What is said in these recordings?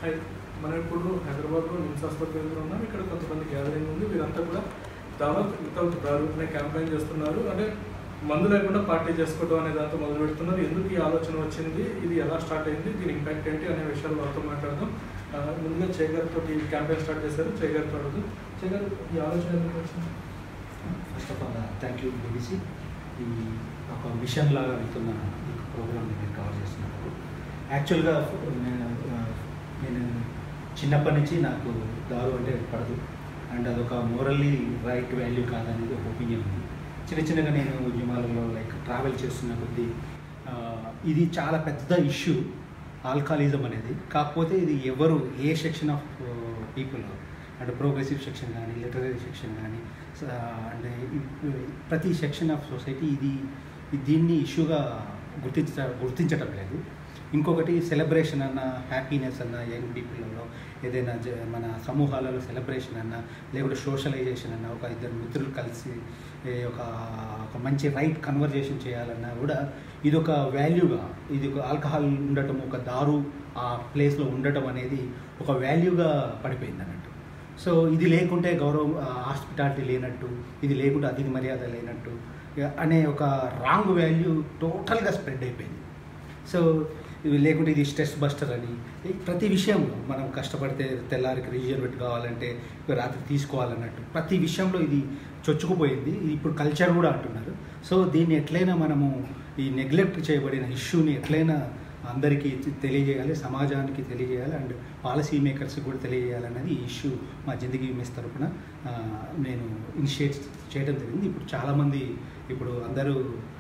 High- మనం ఇప్పుడు హైదరాబాద్లో నిమ్స్ ఆసుపత్రి దగ్గర ఉన్నాం ఇక్కడ కొంతమంది గ్యాదరింగ్ ఉంది వీరంతా కూడా దావత్ వితౌట్ దారు అనే క్యాంపెయిన్ చేస్తున్నారు అంటే మందు లేకుండా పార్టీ చేసుకోవడం అనే దాంతో మొదలు పెడుతున్నారు ఎందుకు ఈ ఆలోచన వచ్చింది ఇది ఎలా స్టార్ట్ అయింది దీని ఇంపాక్ట్ ఏంటి అనే విషయాలు వాళ్ళతో మాట్లాడదాం ఆ, ముందుగా చేగారితో ఈ క్యాంపెయిన్ స్టార్ట్ చేశారు చేగారితో అడుగుదాం చేగారు ఈ ఆలోచన ఎందుకు వచ్చింది first of all thank you BBC ఈ ఒక మిషన్ లాగా వెళ్తున్న ఈ ప్రోగ్రామ్ మీరు కవర్ చేస్తున్నారు యాక్చువల్గా నేను ఆ, నేను చిన్నప్పటి నుంచి నాకు దారు అంటే పడదు అండ్ అదొక మోరల్లీ రైట్ వాల్యూ కాదనేది ఒక ఒపీనియన్ ఉంది చిన్న చిన్నగా నేను ఉద్యమాలలో లైక్ ట్రావెల్ చేస్తున్న కొద్దీ ఆ, ఇది చాలా పెద్ద ఇష్యూ ఆల్కహాలిజం అనేది కాకపోతే ఇది ఎవరు ఏ సెక్షన్ ఆఫ్ పీపుల్ అంటే ప్రోగ్రెసివ్ సెక్షన్ కానీ లిటరీ సెక్షన్ కానీ అంటే ప్రతి సెక్షన్ ఆఫ్ సొసైటీ ఇది ఇది దీన్ని ఇష్యూగా గుర్తించ గుర్తించటం లేదు ఇంకొకటి సెలబ్రేషన్ అన్న హ్యాపీనెస్ అన్న యంగ్ పీపుల్లో ఏదైనా జ- మన సమూహాలలో సెలబ్రేషన్ అన్న లేకుంటే సోషలైజేషన్ అన్న ఒక ఇద్దరు మిత్రులు కలిసి ఏ ఒక ఒక మంచి రైట్ కన్వర్జేషన్ చేయాలన్నా కూడా ఇది ఒక వాల్యూగా ఇది ఒక ఆల్కహాల్ ఉండటం ఒక దారు ఆ ప్లేస్లో ఉండటం అనేది ఒక వాల్యూగా పడిపోయింది అన్నట్టు సో ఇది లేకుంటే గౌరవం హాస్పిటాలిటీ లేనట్టు ఇది లేకుంటే అతిథి మర్యాద లేనట్టు ఇక అనే ఒక రాంగ్ వాల్యూ టోటల్గా స్ప్రెడ్ అయిపోయింది సో ఇది లేకుంటే ఇది స్ట్రెస్ బస్టర్ అని ఈ ప్రతి విషయంలో మనం కష్టపడితే తెల్లారికి రిజర్వేట్ కావాలంటే ఇక రాత్రి తీసుకోవాలన్నట్టు ప్రతి విషయంలో ఇది చొచ్చుకుపోయింది ఇది ఇప్పుడు కల్చర్ కూడా అంటున్నారు సో దీన్ని ఎట్లయినా మనము ఈ నెగ్లెక్ట్ చేయబడిన ఇష్యూని ఎట్లయినా అందరికీ తెలియజేయాలి సమాజానికి తెలియజేయాలి అండ్ పాలసీ మేకర్స్కి కూడా తెలియజేయాలన్నది ఈ ఇష్యూ మా జిందగీ మిస్ తరపున ఆ, నేను ఇనిషియేట్ చేయడం జరిగింది ఇప్పుడు చాలామంది ఇప్పుడు అందరూ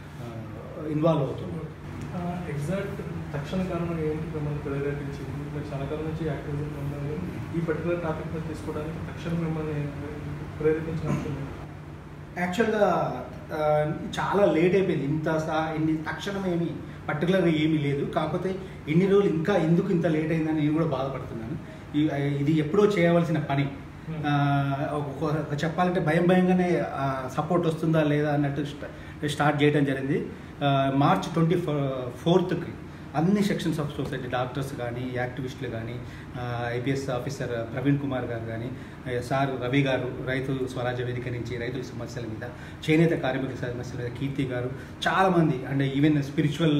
ఇన్వాల్వ్ అవుతున్నారు ఎగ్జాక్ట్ తక్షణ కారణం ఏంటి మిమ్మల్ని ప్రేరేపించింది మీరు చాలా కాలం నుంచి యాక్టివిజం ఉన్నారు ఈ పర్టికులర్ టాపిక్ మీద తీసుకోవడానికి తక్షణం మిమ్మల్ని ప్రేరేపించిన అంశం ఏంటి? యాక్చువల్గా ఆ, చాలా లేట్ అయిపోయింది ఇంత సా ఇన్ని తక్షణం ఏమి పర్టికులర్గా ఏమీ లేదు కాకపోతే ఇన్ని రోజులు ఇంకా ఎందుకు ఇంత లేట్ అయిందని నేను కూడా బాధపడుతున్నాను ఈ- ఇది ఎప్పుడో చేయవలసిన పని ఆ, ఒక- ఒక చెప్పాలంటే భయం భయంగానే సపోర్ట్ వస్తుందా లేదా అన్నట్టు స్ట- స్టార్ట్ చేయడం జరిగింది ఆ, మార్చ్ ట్వంటీ ఫోర్త్కి అన్ని సెక్షన్స్ ఆఫ్ సొసైటీ డాక్టర్స్ కానీ యాక్టివిస్టులు కానీ ఐపీఎస్ ఆఫీసర్ ప్రవీణ్ కుమార్ గారు కానీ సార్ రవి గారు రైతు స్వరాజ్య వేదిక నుంచి రైతుల సమస్యల మీద చేనేత కార్మికుల సమస్యల మీద కీర్తి గారు చాలామంది అంటే ఈవెన్ స్పిరిచువల్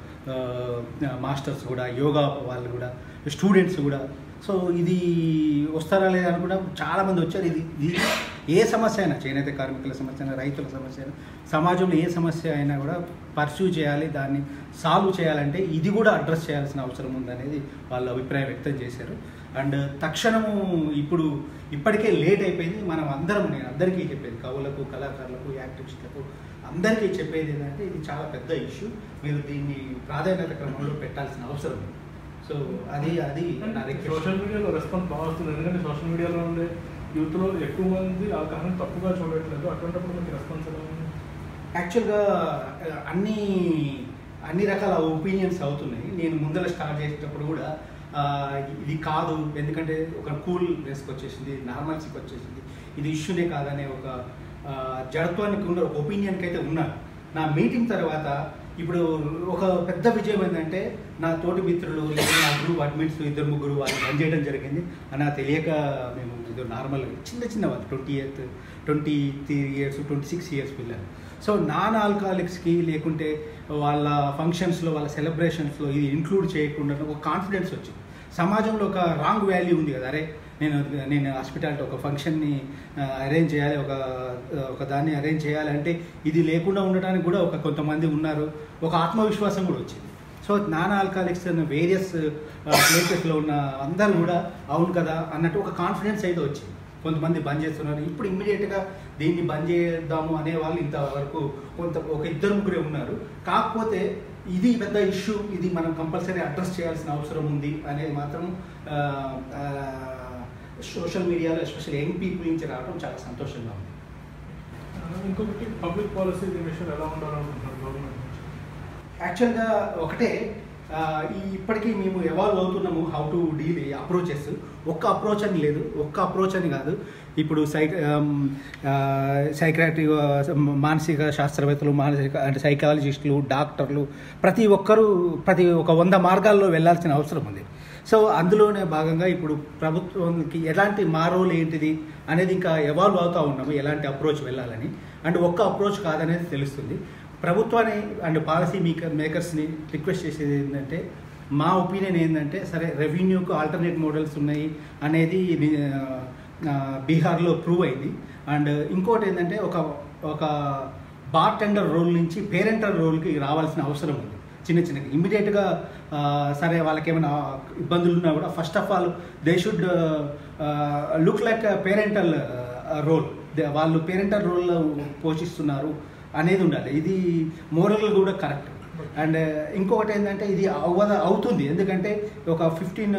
మాస్టర్స్ కూడా యోగా వాళ్ళు కూడా స్టూడెంట్స్ కూడా సో ఇది వస్తారా లేదా అనుకుంటా చాలామంది వచ్చారు ఇది ఇది ఏ సమస్య అయినా చేనేత కార్మికుల సమస్య అయినా రైతుల సమస్య అయినా సమాజంలో ఏ సమస్య అయినా కూడా పర్సూ చేయాలి దాన్ని సాల్వ్ చేయాలంటే ఇది కూడా అడ్రస్ చేయాల్సిన అవసరం ఉందనేది వాళ్ళ అభిప్రాయం వ్యక్తం చేశారు అండ్ తక్షణము ఇప్పుడు ఇప్పటికే లేట్ అయిపోయింది మనం అందరం నేను అందరికీ చెప్పేది కవులకు కళాకారులకు యాక్టివిస్టులకు అందరికీ చెప్పేది ఏంటంటే ఇది చాలా పెద్ద ఇష్యూ మీరు దీన్ని ప్రాధాన్యత క్రమంలో పెట్టాల్సిన అవసరం ఉంది సో అది అది నా రిక్వెస్ట్ సోషల్ మీడియాలో రెస్పాన్స్ బాగా వస్తుంది ఎందుకంటే సోషల్ మీడియాలో ఉండే యూత్లో ఎక్కువ మంది ఆల్కహాల్ని తప్పుగా చూడట్లేదు అటువంటిప్పుడు మీకు రెస్పాన్స్ ఎలా ఉంది యాక్చువల్గా ఆ, అన్ని అన్ని రకాల ఒపీనియన్స్ అవుతున్నాయి నేను ముందర స్టార్ట్ చేసేటప్పుడు కూడా ఆ, ఇది కాదు ఎందుకంటే ఒక కూల్ డ్రెస్కి వచ్చేసింది నార్మల్స్కి వచ్చేసింది ఇది ఇష్యూనే కాదనే ఒక ఆ, జడత్వానికి ఉన్న ఒక ఒపీనియన్కి అయితే ఉన్నారు నా మీటింగ్ తర్వాత ఇప్పుడు ఒక పెద్ద విజయం ఏంటంటే నా తోటి మిత్రులు లేదా నా గ్రూప్ అడ్మిన్స్ ఇద్దరు ముగ్గురు వాళ్ళు రన్ చేయడం జరిగింది అని నాకు తెలియక మేము ఇది నార్మల్ చిన్న చిన్న వాళ్ళు twenty eighth twenty three years twenty six years పిల్లలు సో నాన్ ఆల్కహాలిక్స్కి లేకుంటే వాళ్ళ ఫంక్షన్స్లో వాళ్ళ సెలబ్రేషన్స్లో ఇది ఇంక్లూడ్ చేయకుండా ఒక కాన్ఫిడెన్స్ వచ్చింది సమాజంలో ఒక రాంగ్ వాల్యూ ఉంది కదా అరే నేను నేను హాస్పిటాలిటీ ఒక ఫంక్షన్ని అరేంజ్ చేయాలి ఒక ఒక దాన్ని అరేంజ్ చేయాలంటే ఇది లేకుండా ఉండడానికి కూడా ఒక కొంతమంది ఉన్నారు ఒక ఆత్మవిశ్వాసం కూడా వచ్చింది సో నాన్ ఆల్కహాలిక్స్ వేరియస్ ప్లేసెస్లో ఉన్న అందరూ కూడా అవును కదా అన్నట్టు ఒక కాన్ఫిడెన్స్ అయితే వచ్చింది కొంతమంది బంద్ చేస్తున్నారు ఇప్పుడు ఇమ్మీడియట్గా దీన్ని బంద్ చేద్దాము అనే వాళ్ళు ఇంతవరకు కొంత ఒక ఇద్దరు ముగ్గురే ఉన్నారు కాకపోతే ఇది పెద్ద ఇష్యూ ఇది మనం కంపల్సరీ అడ్రస్ చేయాల్సిన అవసరం ఉంది అనేది మాత్రం సోషల్ మీడియాలో ఎస్పెషల్లీ యంగ్ పీపుల్ నుంచి రావడం చాలా సంతోషంగా ఉంది ఆ, ఇంకొకటి పబ్లిక్ పాలసీ దీని విషయంలో ఎలా ఉండాలనుకుంటున్నారు గవర్నమెంట్ నుంచి యాక్చువల్గా ఒకటే ఆ, ఈ ఇప్పటికీ మేము ఎవాల్వ్ అవుతున్నాము హౌ టు డీల్ అప్రోచెస్ ఒక్క అప్రోచ్ అని లేదు ఒక్క అప్రోచ్ అని కాదు ఇప్పుడు సైక సైక్రాటిక్ మానసిక శాస్త్రవేత్తలు మానసిక అంటే సైకాలజిస్టులు డాక్టర్లు ప్రతి ఒక్కరూ ప్రతి ఒక వంద మార్గాల్లో వెళ్ళాల్సిన అవసరం ఉంది సో అందులోనే భాగంగా ఇప్పుడు ప్రభుత్వానికి ఎలాంటి మా రోల్ ఏంటిది అనేది ఇంకా ఎవాల్వ్ అవుతూ ఉన్నాము ఎలాంటి అప్రోచ్ వెళ్ళాలని అండ్ ఒక్క అప్రోచ్ కాదనేది తెలుస్తుంది ప్రభుత్వాన్ని అండ్ పాలసీ మేకర్ మేకర్స్ని రిక్వెస్ట్ చేసేది ఏంటంటే మా ఒపీనియన్ ఏంటంటే సరే రెవెన్యూకు ఆల్టర్నేట్ మోడల్స్ ఉన్నాయి అనేది ని- ఆ, బీహార్లో ప్రూవ్ అయింది అండ్ ఇంకోటి ఏంటంటే ఒక ఒక బార్ టెండర్ రోల్ నుంచి పేరెంటల్ రోల్కి రావాల్సిన అవసరం ఉంది చిన్న చిన్నగా ఇమ్మీడియట్గా సరే వాళ్ళకి ఏమైనా ఇబ్బందులు ఉన్నా కూడా first of all they should look like parental role వాళ్ళు పేరెంటల్ రోల్ పోషిస్తున్నారు అనేది ఉండాలి ఇది మోరల్ కూడా కరెక్ట్ అండ్ ఇంకొకటి ఏంటంటే ఇది అవ్వద అవుతుంది ఎందుకంటే ఒక fifteen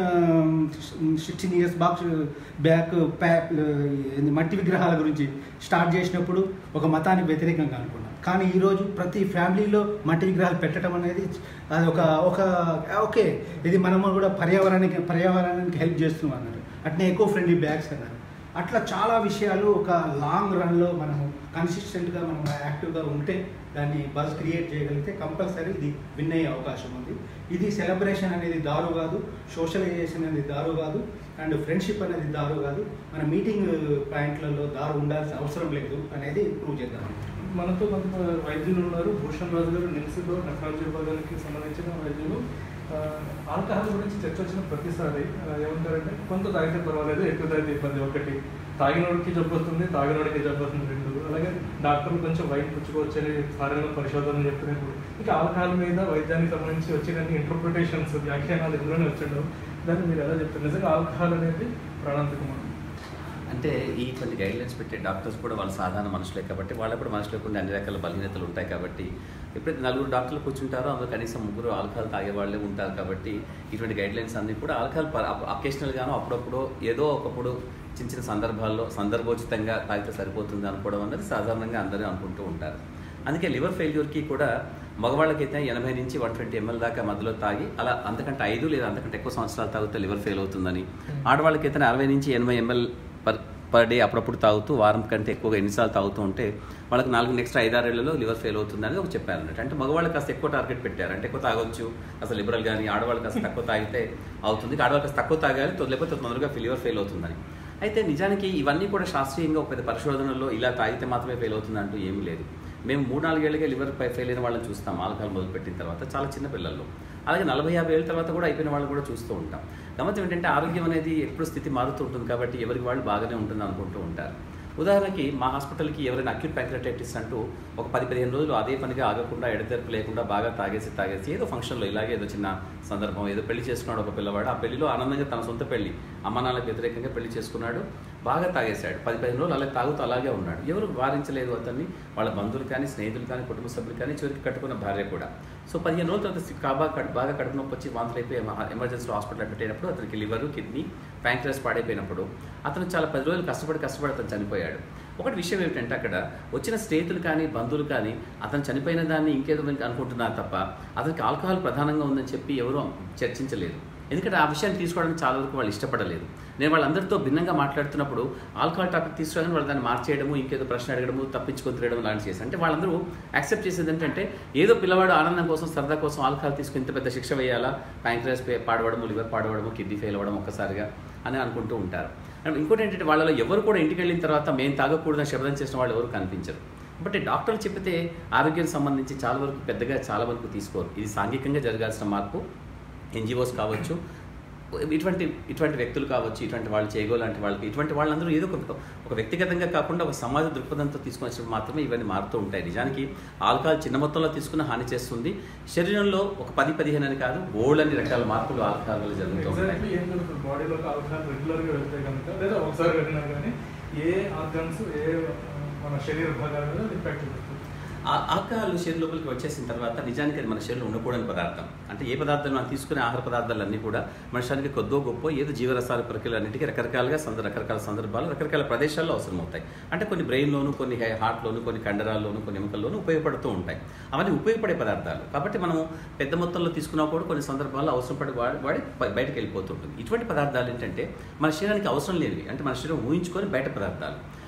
sixteen years back back pack మట్టి విగ్రహాల గురించి స్టార్ట్ చేసినప్పుడు ఒక మతానికి వ్యతిరేకంగా అనుకున్నాం కానీ ఈరోజు ప్రతి ఫ్యామిలీలో మట్టి విగ్రహాలు పెట్టడం అనేది అది ఒక ఒక ఓకే ఇది మనము కూడా పర్యావరణానికి పర్యావరణానికి హెల్ప్ చేస్తున్నాం అన్నారు అట్నే ఎకో ఫ్రెండ్లీ బ్యాగ్స్ అన్నారు అట్లా చాలా విషయాలు ఒక లాంగ్ రన్లో మనము కన్సిస్టెంట్గా మనం యాక్టివ్గా ఉంటే దాన్ని బజ్ క్రియేట్ చేయగలిగితే కంపల్సరీ ఇది విన్ అయ్యే అవకాశం ఉంది ఇది సెలబ్రేషన్ అనేది దారు కాదు సోషలైజేషన్ అనేది దారు కాదు అండ్ ఫ్రెండ్షిప్ అనేది దారు కాదు మన మీటింగ్ పాయింట్లలో దారు ఉండాల్సిన అవసరం లేదు అనేది ప్రూవ్ చేద్దాం మనతో కొంత వైద్యులు ఉన్నారు భూషణ్ రాజు గారు నిమ్స్లో నెఫ్రాలజీ విభాగానికి సంబంధించిన వైద్యులు ఆ, ఆల్కహాల్ గురించి చర్చ వచ్చిన ప్రతిసారి ఆ, ఏమంటారంటే కొంత తాగితే పర్వాలేదు ఎక్కువ తాగితే ఇబ్బంది ఒకటి తాగినోడికి జబ్బు వస్తుంది తాగినోడికి జబ్బు వస్తుంది రెండు అలాగే డాక్టర్లు కొంచెం వైన్ పుచ్చుకోవచ్చు అని ఫారెన్లో పరిశోధనలు చెప్తున్నప్పుడు ఇంకా ఆల్కహాల్ మీద వైద్యానికి సంబంధించి వచ్చిన ఇంటర్ప్రిటేషన్స్ వ్యాఖ్యానాలు ఇందులోనే వచ్చిండవు దాన్ని మీరు ఎలా చెప్తారు నిజంగా ఆల్కహాల్ అనేది ప్రాణాంతకం అంటే ఈ కొన్ని గైడ్లైన్స్ పెట్టే డాక్టర్స్ కూడా వాళ్ళు సాధారణ మనుషులే కాబట్టి వాళ్ళకు కూడా మనుషులకు ఉండే అన్ని రకాల బలహీనతలు ఉంటాయి కాబట్టి ఎప్పుడైతే నలుగురు డాక్టర్లు కూర్చుంటారో అందులో కనీసం ముగ్గురు ఆల్కహాల్ తాగే వాళ్ళే ఉంటారు కాబట్టి ఇటువంటి గైడ్లైన్స్ అన్ని కూడా ఆల్కహాల్ అకేషనల్గానో అప్పుడప్పుడు ఏదో ఒకప్పుడు చిన్న చిన్న సందర్భాల్లో సందర్భోచితంగా తాగితే సరిపోతుంది అనుకోవడం అన్నది సాధారణంగా అందరూ అనుకుంటూ ఉంటారు అందుకే లివర్ ఫెయిల్యూర్కి కూడా మగవాళ్ళకైతే ఎనభై నుంచి వన్ ట్వంటీ ఎంఎల్ దాకా మధ్యలో తాగి అలా అంతకంటే ఐదు లేదా అంతకంటే ఎక్కువ సంవత్సరాలు తాగితే లివర్ ఫెయిల్ అవుతుందని ఆడవాళ్ళకైతే అరవై నుంచి ఎనభై ఎంఎల్ పర్ పర్ డే అప్పుడప్పుడు తాగుతూ వారం కంటే ఎక్కువగా ఎన్నిసార్లు తాగుతూ ఉంటే వాళ్ళకి నాలుగు నెక్స్ట్ ఐదారేళ్లలో లివర్ ఫెయిల్ అవుతుంది అనేది ఒక చెప్పారు అన్నట్టు అంటే మగవాళ్ళకి కాస్త ఎక్కువ టార్గెట్ పెట్టారు అంటే ఎక్కువ తాగొచ్చు అసలు లిబరల్ కానీ ఆడవాళ్ళకి కాస్త తక్కువ తాగితే అవుతుంది ఆడవాళ్ళకి కాస్త తక్కువ తాగాలి తొ- లేకపోతే తొందరగా లివర్ ఫెయిల్ అవుతుందని అయితే నిజానికి ఇవన్నీ కూడా శాస్త్రీయంగా ఒక పెద్ద పరిశోధనలో ఇలా తాగితే మాత్రమే ఫెయిల్ అవుతుంది అంటూ ఏమీ లేదు మేము మూడు నాలుగేళ్ళకే లివర్ పై ఫెయిల్ అయిన వాళ్ళని చూస్తాం ఆల్కహాల్ మొదలుపెట్టిన తర్వాత చాలా చిన్న పిల్లల్లో అలాగే నలభై యాభై ఏళ్ళ తర్వాత కూడా అయిపోయిన వాళ్ళు కూడా చూస్తూ ఉంటాం గమతం ఏంటంటే ఆరోగ్యం అనేది ఎప్పుడు స్థితి మారుతూ ఉంటుంది కాబట్టి ఎవరికి వాళ్ళు బాగానే ఉంటుంది అనుకుంటూ ఉంటారు ఉదాహరణకి మా హాస్పిటల్కి ఎవరైనా అక్యూట్ ప్యాంక్రటైటిస్ అంటూ ఒక పది పదిహేను రోజులు అదే పనిగా ఆగకుండా ఎడతెరపు లేకుండా బాగా తాగేసి తాగేసి ఏదో ఫంక్షన్లో ఇలాగే ఏదో చిన్న సందర్భం ఏదో పెళ్లి చేసుకున్నాడు ఒక పిల్లవాడు ఆ పెళ్లిలో ఆనందంగా తన సొంత పెళ్లి అమ్మ నాన్నలకు వ్యతిరేకంగా పెళ్లి చేసుకున్నాడు బాగా తాగేశాడు పది పదిహేను రోజులు అలా తాగుతూ అలాగే ఉన్నాడు ఎవరు వారించలేదు అతన్ని వాళ్ళ బంధువులు కానీ స్నేహితులు కానీ కుటుంబ సభ్యులు కానీ చివరికి కట్టుకున్న భార్య కూడా సో పదిహేను రోజుల తర్వాత సి- కాబా కడు- బాగా కడుపు నొప్పి వచ్చి వాంతులు అయిపోయి ఎమ- ఎమర్జెన్సీలో హాస్పిటల్ అడ్మిట్ అయినప్పుడు అతనికి లివర్ కిడ్నీ ప్యాంక్రస్ పాడైపోయినప్పుడు అతను చాలా పది రోజులు కష్టపడి కష్టపడి అతను చనిపోయాడు ఒకటి విషయం ఏమిటంటే అక్కడ వచ్చిన స్నేహితులు కానీ బంధువులు కానీ అతను చనిపోయిన దాన్ని ఇంకేదో మనకి అనుకుంటున్నారు తప్ప అతనికి ఆల్కహాల్ ప్రధానంగా ఉందని చెప్పి ఎవరూ చర్చించలేదు ఎందుకంటే ఆ విషయాన్ని తీసుకోవడానికి చాలా వరకు వాళ్ళు ఇష్టపడలేదు నేను వాళ్ళందరితో భిన్నంగా మాట్లాడుతున్నప్పుడు ఆల్కహాల్ టాపిక్ తీసుకురాగానే వాళ్ళు దాన్ని మార్చేయడము ఇంకేదో ప్రశ్న అడగడము తప్పించుకొని తిరగడం లాంటి చేసి అంటే వాళ్ళందరూ యాక్సెప్ట్ చేసేది ఏంటంటే ఏదో పిల్లవాడు ఆనందం కోసం సరదా కోసం ఆల్కహాల్ తీసుకుని ఇంత పెద్ద శిక్ష వేయాలా ప్యాంక్రస్ పాడవడము లివర్ పాడవడము కిడ్నీ ఫెయిల్ అవ్వడం ఒక్కసారిగా అని అనుకుంటూ ఉంటారు అండ్ ఇంకోటి ఏంటంటే వాళ్ళలో ఎవరు కూడా ఇంటికి వెళ్ళిన తర్వాత మేము తాగకూడదని శబ్దం చేసిన వాళ్ళు ఎవరు కనిపించరు బట్ డాక్టర్లు చెప్పితే ఆరోగ్యం సంబంధించి చాలా వరకు పెద్దగా చాలా వరకు తీసుకోరు ఇది సాంఘికంగా జరగాల్సిన మార్పు ఎన్జిఓస్ కావచ్చు ఇటువంటి ఇటువంటి వ్యక్తులు కావచ్చు ఇటువంటి వాళ్ళు చేయగో లాంటి వాళ్ళకి ఇటువంటి వాళ్ళందరూ ఏదో ఒక ఒక వ్యక్తిగతంగా కాకుండా ఒక సమాజ దృక్పథంతో తీసుకొని వచ్చినప్పుడు మాత్రమే ఇవన్నీ మారుతూ ఉంటాయి నిజానికి ఆల్కహాల్ చిన్న మొత్తంలో తీసుకున్న హాని చేస్తుంది శరీరంలో ఒక పది పదిహేను అని కాదు బోల్డ్ రకాల మార్పులు ఆల్కహాల్ వల్ల జరుగుతూ ఉంటాయి ఎగ్జాక్ట్లీ ఏం జరుగుతుంది బాడీలో ఆల్కహాల్ రెగ్యులర్గా వెళ్తే కనుక లేదా ఒకసారి వెళ్ళినా కానీ ఏ ఆర్గన్స్ ఏ ఆ, మన శరీర భాగాల మీద ఇంపాక్ట్ చూపిస్తుంది ఆ ఆల్కహాల్ శరీరం లోపలికి వచ్చేసిన తర్వాత నిజానికి అది మన శరీరంలో ఉండకూడని పదార్థం అంటే ఏ పదార్థాలు మనం తీసుకునే ఆహార పదార్థాలన్నీ కూడా మనుషానికి కొద్దో గొప్ప ఏదో జీవరసాల ప్రక్రియలు అన్నిటికీ రకరకాలుగా సంద రకరకాల సందర్భాలు రకరకాల ప్రదేశాల్లో అవసరం అవుతాయి అంటే కొన్ని బ్రెయిన్లోను కొన్ని హార్ట్లోను కొన్ని కండరాల్లోను కొన్ని ఎముకల్లోనూ ఉపయోగపడుతూ ఉంటాయి అవన్నీ ఉపయోగపడే పదార్థాలు కాబట్టి మనం పెద్ద మొత్తంలో తీసుకున్నా కూడా కొన్ని సందర్భాల్లో అవసరం పడి వాడి వాడి బ- బయటకు వెళ్ళిపోతుంటుంది ఇటువంటి పదార్థాలు ఏంటంటే మన శరీరానికి అవసరం లేనివి అంటే మన శరీరం ఊహించుకొని బయట పదార్థాలు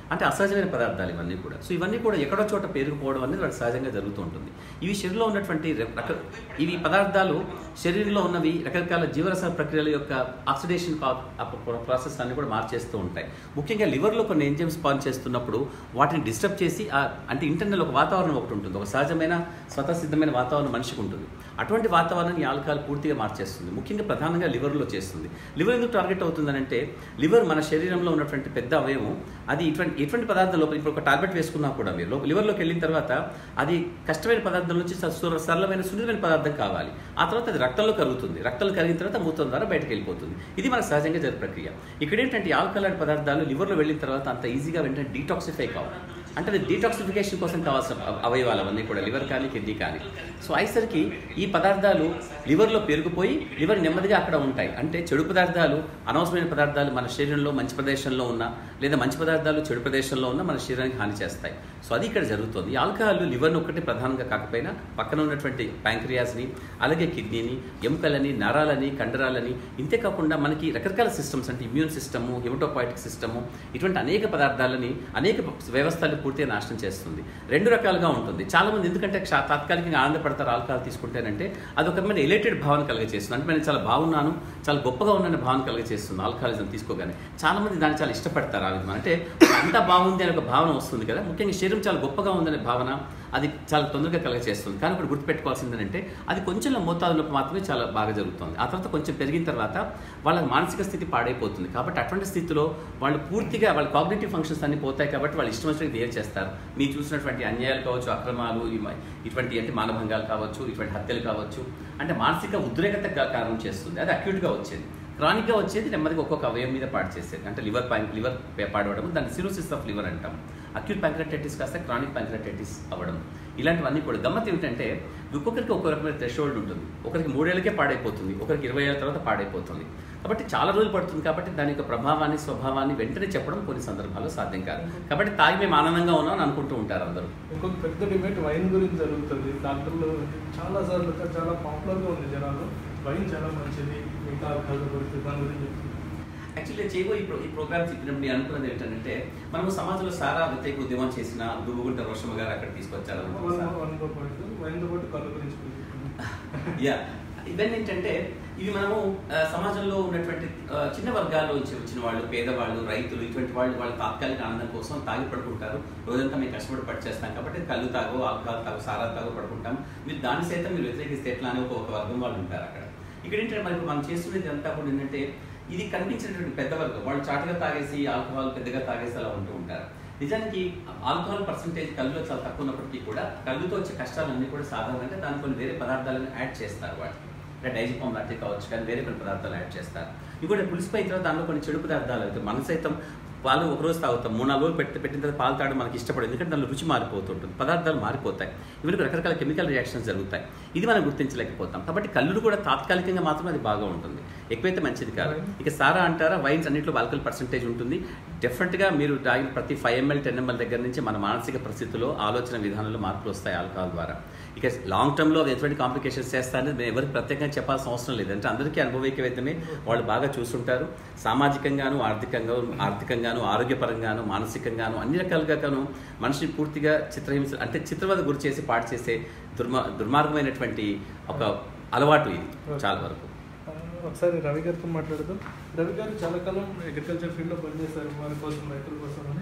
అంటే అసహజమైన పదార్థాలు ఇవన్నీ కూడా సో ఇవన్నీ కూడా ఎక్కడో చోట పేరుకుపోవడం అనేది వాళ్ళకి సహజంగా జరుగుతూ ఉంటుంది ఇవి శరీరంలో ఉన్నటువంటి రక ఇవి పదార్థాలు శరీరంలో ఉన్నవి రకరకాల జీవరసాల ప్రక్రియల యొక్క ఆక్సిడేషన్ ప్రాసెస్ అన్ని కూడా మార్చేస్తూ ఉంటాయి ముఖ్యంగా లివర్లో కొన్ని ఎంజైమ్స్ పాన్ చేస్తున్నప్పుడు వాటిని డిస్టర్బ్ చేసి ఆ అంటే ఇంటర్నల్ ఒక వాతావరణం ఒకటి ఉంటుంది ఒక సహజమైన స్వతసిద్ధమైన వాతావరణం మనిషికి ఉంటుంది అటువంటి వాతావరణాన్ని ఈ ఆల్కహాల్ పూర్తిగా మార్చేస్తుంది ముఖ్యంగా ప్రధానంగా లివర్లో చేస్తుంది లివర్ ఎందుకు టార్గెట్ అవుతుందనంటే లివర్ మన శరీరంలో ఉన్నటువంటి పెద్ద అవయవం అది ఇటువంటి ఎటువంటి పదార్థం లోపల ఇప్పుడు ఒక టాబ్లెట్ వేసుకున్నా కూడా మీరు లో- లివర్లోకి వెళ్ళిన తర్వాత అది కష్టమైన పదార్థం నుంచి స- సుర- సరళమైన సున్నితమైన పదార్థం కావాలి ఆ తర్వాత అది రక్తంలో కరుగుతుంది రక్తంలో కరిగిన తర్వాత మూత్రం ద్వారా బయటకు వెళ్ళిపోతుంది ఇది మన సహజంగా జరిగే ప్రక్రియ ఇక్కడ ఏంటంటే ఆల్కహాల్ పదార్థాలు లివర్లో వెళ్ళిన తర్వాత అంత ఈజీగా వెంటనే డీటాక్సిఫై కావు అంటే అది డీటాక్సిఫికేషన్ కోసం కావాల్సిన అవ- అవయవాలు అవన్నీ కూడా లివర్ కానీ కిడ్నీ కానీ సో అయ్యేసరికి ఈ పదార్థాలు లివర్లో పెరిగిపోయి లివర్ నెమ్మదిగా అక్కడ ఉంటాయి అంటే చెడు పదార్థాలు అనవసరమైన పదార్థాలు మన శరీరంలో మంచి ప్రదేశంలో ఉన్న లేదా మంచి పదార్థాలు చెడు ప్రదేశంలో ఉన్న మన శరీరానికి హాని చేస్తాయి సో అది ఇక్కడ జరుగుతుంది ఈ ఆల్కహాల్ లివర్ని ఒక్కటి ప్రధానంగా కాకపోయినా పక్కన ఉన్నటువంటి ప్యాంక్రియాస్ని అలాగే కిడ్నీని ఎముకలని నరాలని కండరాలని ఇంతే కాకుండా మనకి రకరకాల సిస్టమ్స్ అంటే ఇమ్యూన్ సిస్టము హిమటోపాయిటిక్ సిస్టము ఇటువంటి అనేక పదార్థాలని అనేక వ్యవస్థలు పూర్తిగా నాశనం చేస్తుంది రెండు రకాలుగా ఉంటుంది చాలా మంది ఎందుకంటే క్షా- తాత్కాలికంగా ఆనందపడతారు ఆల్కహాల్ తీసుకుంటేనంటే అది ఒక రకమైన ఎలేటెడ్ భావన కలిగజేస్తుంది అంటే నేను చాలా బాగున్నాను చాలా గొప్పగా ఉన్నాను భావన కలిగజేస్తుంది ఆల్కహాలిజం తీసుకోగానే చాలా మంది దాన్ని చాలా ఇష్టపడతారు ఆ విధంగా అంటే అంతా బాగుంది అనే ఒక భావన వస్తుంది కదా ముఖ్యంగా శరీరం చాలా గొప్పగా ఉందనే భావన అది చాలా తొందరగా కలగచేస్తుంది కానీ ఇప్పుడు గుర్తుపెట్టుకోవాల్సింది ఏంటంటే అది కొంచెం మోతాదులో మాత్రమే చాలా బాగా జరుగుతుంది ఆ తర్వాత కొంచెం పెరిగిన తర్వాత వాళ్ళ మానసిక స్థితి పాడైపోతుంది కాబట్టి అటువంటి స్థితిలో వాళ్ళు పూర్తిగా వాళ్ళ కాగ్నేటివ్ ఫంక్షన్స్ అన్ని పోతాయి కాబట్టి వాళ్ళు ఇష్టం వచ్చినట్టు బిహేవ్ చేస్తారు మీరు చూసినటువంటి అన్యాయాలు కావచ్చు అక్రమాలు ఇవ- ఇటువంటి అంటే మానభంగాలు కావచ్చు ఇటువంటి హత్యలు కావచ్చు అంటే మానసిక ఉద్రేకత కారణం చేస్తుంది అది అక్యూట్గా వచ్చేది క్రానిక్గా వచ్చేది నెమ్మదిగా ఒక్కొక్క అవయం మీద పాడు చేసేది అంటే లివర్ పై లివర్ పాడవడం దాన్ని సిరోసిస్ ఆఫ్ లివర్ అంటాం అక్యూట్ ప్యాంక్రటైటిస్ కాస్త క్రానిక్ ప్యాంక్రటైటిస్ అవ్వడం ఇలాంటివన్నీ కూడా గమ్మత్ ఏమిటంటే ఒక్కొక్కరికి ఒక్కో రకమైన థ్రెషోల్డ్ ఉంటుంది ఒకరికి మూడేళ్ళకే పాడైపోతుంది ఒకరికి ఇరవై ఏళ్ళ తర్వాత పాడైపోతుంది కాబట్టి చాలా రోజులు పడుతుంది కాబట్టి దాని యొక్క ప్రభావాన్ని స్వభావాన్ని వెంటనే చెప్పడం కొన్ని సందర్భాల్లో సాధ్యం కాదు కాబట్టి తాగి మేము ఆనందంగా ఉన్నాం అని అనుకుంటూ ఉంటారు అందరూ ఇంకొక పెద్ద డిబేట్ వైన్ గురించి జరుగుతుంది డాక్టర్లు చాలా సార్లు చాలా పాపులర్గా ఉంది జనాలు వైన్ చాలా మంచిది మిగతా ఆల్కహాల్ గురించి దాని గురించి చెప్తున్నారు. యాక్చువల్లీ చేయబోయే ఈ ప్రో ఈ ప్రోగ్రామ్ చెప్పినప్పుడు నేను అనుకున్నది ఏంటంటే మనము సమాజంలో సారా వ్యతిరేక ఉద్యమం చేసిన దుబ్బుగుంట రోషమ్మ గారు అక్కడ తీసుకొచ్చారు వన్- వన్తో పాటు వైన్తో పాటు కళ్ళు గురించి కూడా చెప్తున్నారు. యా ఇవన్నీ ఏంటంటే ఇవి మనము ఆ, సమాజంలో ఉన్నటువంటి ఆ, చిన్న వర్గాల్లో నుంచి వచ్చిన వాళ్ళు పేదవాళ్ళు రైతులు ఇటువంటి వాళ్ళు వాళ్ళ తాత్కాలిక ఆనందం కోసం తాగి పడుకుంటారు రోజంతా మేము కష్టపడి పడి చేస్తాం కాబట్టి కళ్ళు తాగో ఆల్కహాల్ తాగో సారా తాగో పడుకుంటాం మీరు దాని సైతం మీరు వ్యతిరేకిస్తే ఎట్లా అని ఒక ఒక వర్గం వాళ్ళు ఉంటారు అక్కడ ఇక్కడ ఏంటంటే మరి ఇప్పుడు మనం చేస్తున్నది అంతా కూడా ఏంటంటే ఇది కనిపించినటువంటి పెద్ద వర్గం వాళ్ళు చాటుగా తాగేసి ఆల్కహాల్ పెద్దగా తాగేసి అలా ఉంటూ ఉంటారు నిజానికి ఆల్కహాల్ పర్సంటేజ్ కళ్ళులో చాలా తక్కువ ఉన్నప్పటికీ కూడా కళ్ళుతో వచ్చే కష్టాలన్నీ కూడా సాధారణంగా దాని కొన్ని వేరే పదార్థాలను యాడ్ చేస్తారు వాటికి అంటే డైజిఫామ్ లాంటివి కావచ్చు కానీ వేరే కొన్ని పదార్థాలు యాడ్ చేస్తారు ఇంకోటి పులిసిపోయిన తర్వాత దానిలో కొన్ని చెడు పదార్థాలు అవుతాయి మన సైతం పాలు ఒక రోజు తాగుతాం మూడు నాలుగు రోజులు పెట్టి పెట్టిన తర్వాత పాలు తాగడం మనకి ఇష్టపడదు ఎందుకంటే దానిలో రుచి మారిపోతుంటుంది పదార్థాలు మారిపోతాయి ఇవన్నీ రకరకాల కెమికల్ రియాక్షన్స్ జరుగుతాయి ఇది మనం గుర్తించలేకపోతాం కాబట్టి కళ్ళు కూడా తాత్కాలికంగా మాత్రం అది బాగా ఉంటుంది ఎక్కువైతే మంచిది కాదు ఇక సారా అంటారా వైన్స్ అన్నింటిలో ఆల్కహాల్ పర్సెంటేజ్ ఉంటుంది డెఫినెట్గా మీరు తాగిన ప్రతి ఫైవ్ ఎంఎల్ టెన్ ఎంఎల్ దగ్గర నుంచి మన మానసిక పరిస్థితిలో ఆలోచన విధానంలో మార్పులు వస్తాయి ఆల్కహాల్ ద్వారా ఇక లాంగ్ టర్మ్లో అవి ఎటువంటి కాంప్లికేషన్స్ చేస్తారని మేము ఎవరికి ప్రత్యేకంగా చెప్పాల్సిన అవసరం లేదు అంటే అందరికీ అనుభవైక్యమైతమే వాళ్ళు బాగా చూస్తుంటారు సామాజికంగాను ఆర్థికంగా ఆర్థికంగాను ఆరోగ్యపరంగాను మానసికంగాను అన్ని రకాలుగాను మనిషిని పూర్తిగా చిత్రహింస అంటే చిత్రవద గురి చేసి పాడు చేసే దుర్మా దుర్మార్గమైనటువంటి ఒక అలవాటు ఇది చాలా వరకు ఆ, ఒకసారి రవి గారితో మాట్లాడదాం రవి గారు చాలా కాలం అగ్రికల్చర్ ఫీల్డ్లో పనిచేశారు వారి కోసం రైతుల కోసం అని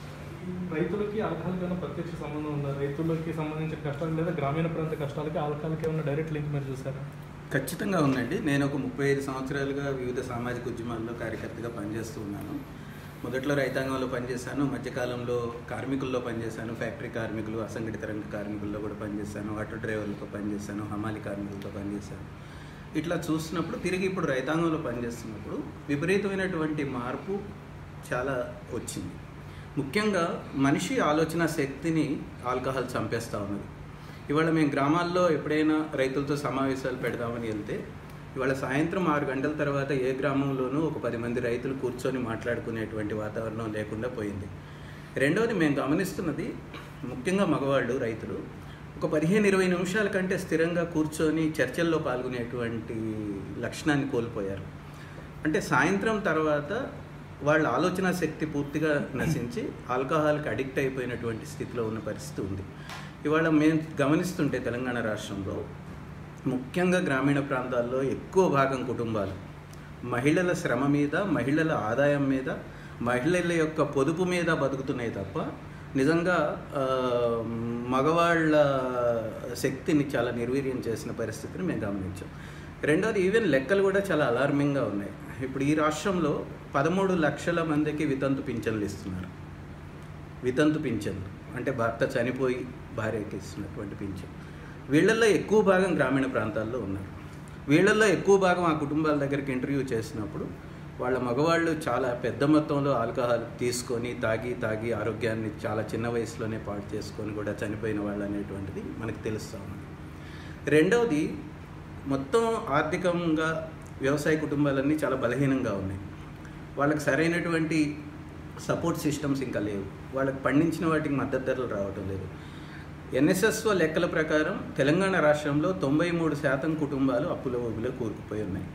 ఈ రైతులకి ఆల్కహాల్ కన్నా ప్రత్యక్ష సంబంధం ఉందా రైతులకి సంబంధించిన కష్టాలు లేదా గ్రామీణ ప్రాంత కష్టాలకి ఆల్కహాల్కి ఏమన్నా డైరెక్ట్ లింక్ మీరు చూసారా ఖచ్చితంగా ఉందండి నేను ఒక ముప్పై ఐదు సంవత్సరాలుగా వివిధ సామాజిక ఉద్యమాల్లో కార్యకర్తగా పనిచేస్తూ ఉన్నాను మొదట్లో రైతాంగంలో పనిచేశాను మధ్యకాలంలో కార్మికుల్లో పనిచేశాను ఫ్యాక్టరీ కార్మికులు అసంఘటిత రంగ కార్మికుల్లో కూడా పనిచేశాను ఆటో డ్రైవర్లతో పనిచేశాను హమాలి కార్మికులతో పనిచేశాను ఇట్లా చూస్తున్నప్పుడు తిరిగి ఇప్పుడు రైతాంగంలో పనిచేస్తున్నప్పుడు విపరీతమైనటువంటి మార్పు చాలా వచ్చింది ముఖ్యంగా మనిషి ఆలోచన శక్తిని ఆల్కహాల్ చంపేస్తూ ఉన్నది ఇవాళ మేము గ్రామాల్లో ఎప్పుడైనా రైతులతో సమావేశాలు పెడదామని వెళ్తే ఇవాళ సాయంత్రం ఆరు గంటల తర్వాత ఏ గ్రామంలోనూ ఒక పది మంది రైతులు కూర్చొని మాట్లాడుకునేటువంటి వాతావరణం లేకుండా పోయింది రెండవది మేము గమనిస్తున్నది ముఖ్యంగా మగవాళ్ళు రైతులు ఒక పదిహేను ఇరవై నిమిషాల కంటే స్థిరంగా కూర్చొని చర్చల్లో పాల్గొనేటువంటి లక్షణాన్ని కోల్పోయారు అంటే సాయంత్రం తర్వాత వాళ్ళ ఆలోచన శక్తి పూర్తిగా నశించి ఆల్కహాల్కి అడిక్ట్ అయిపోయినటువంటి స్థితిలో ఉన్న పరిస్థితి ఉంది ఇవాళ మేము గమనిస్తుంటే తెలంగాణ రాష్ట్రంలో ముఖ్యంగా గ్రామీణ ప్రాంతాల్లో ఎక్కువ భాగం కుటుంబాలు మహిళల శ్రమ మీద మహిళల ఆదాయం మీద మహిళల యొక్క పొదుపు మీద బతుకుతున్నాయి తప్ప నిజంగా ఆ, మగవాళ్ళ శక్తిని చాలా నిర్వీర్యం చేసిన పరిస్థితిని మేము గమనించాం రెండోది ఈవెన్ లెక్కలు కూడా చాలా అలార్మింగ్గా ఉన్నాయి ఇప్పుడు ఈ రాష్ట్రంలో పదమూడు లక్షల మందికి వితంతు పింఛన్లు ఇస్తున్నారు వితంతు పింఛన్లు అంటే భర్త చనిపోయి భార్యకి ఇస్తున్నటువంటి పింఛన్ వీళ్ళల్లో ఎక్కువ భాగం గ్రామీణ ప్రాంతాల్లో ఉన్నారు వీళ్ళల్లో ఎక్కువ భాగం ఆ కుటుంబాల దగ్గరికి ఇంటర్వ్యూ చేసినప్పుడు వాళ్ళ మగవాళ్ళు చాలా పెద్ద మొత్తంలో ఆల్కహాల్ తీసుకొని తాగి తాగి ఆరోగ్యాన్ని చాలా చిన్న వయసులోనే పాడు చేసుకొని కూడా చనిపోయిన వాళ్ళు అనేటువంటిది మనకు తెలుస్తూ ఉంది రెండవది మొత్తం ఆర్థికంగా వ్యవసాయ కుటుంబాలన్నీ చాలా బలహీనంగా ఉన్నాయి వాళ్ళకి సరైనటువంటి సపోర్ట్ సిస్టమ్స్ ఇంకా లేవు వాళ్ళకి పండించిన వాటికి మద్దతు ధరలు రావటం లేదు ఎన్ఎస్ఎస్ఓ లెక్కల ప్రకారం తెలంగాణ రాష్ట్రంలో తొంభై మూడు శాతం కుటుంబాలు అప్పుల ఊబిలో కూరుకుపోయి ఉన్నాయి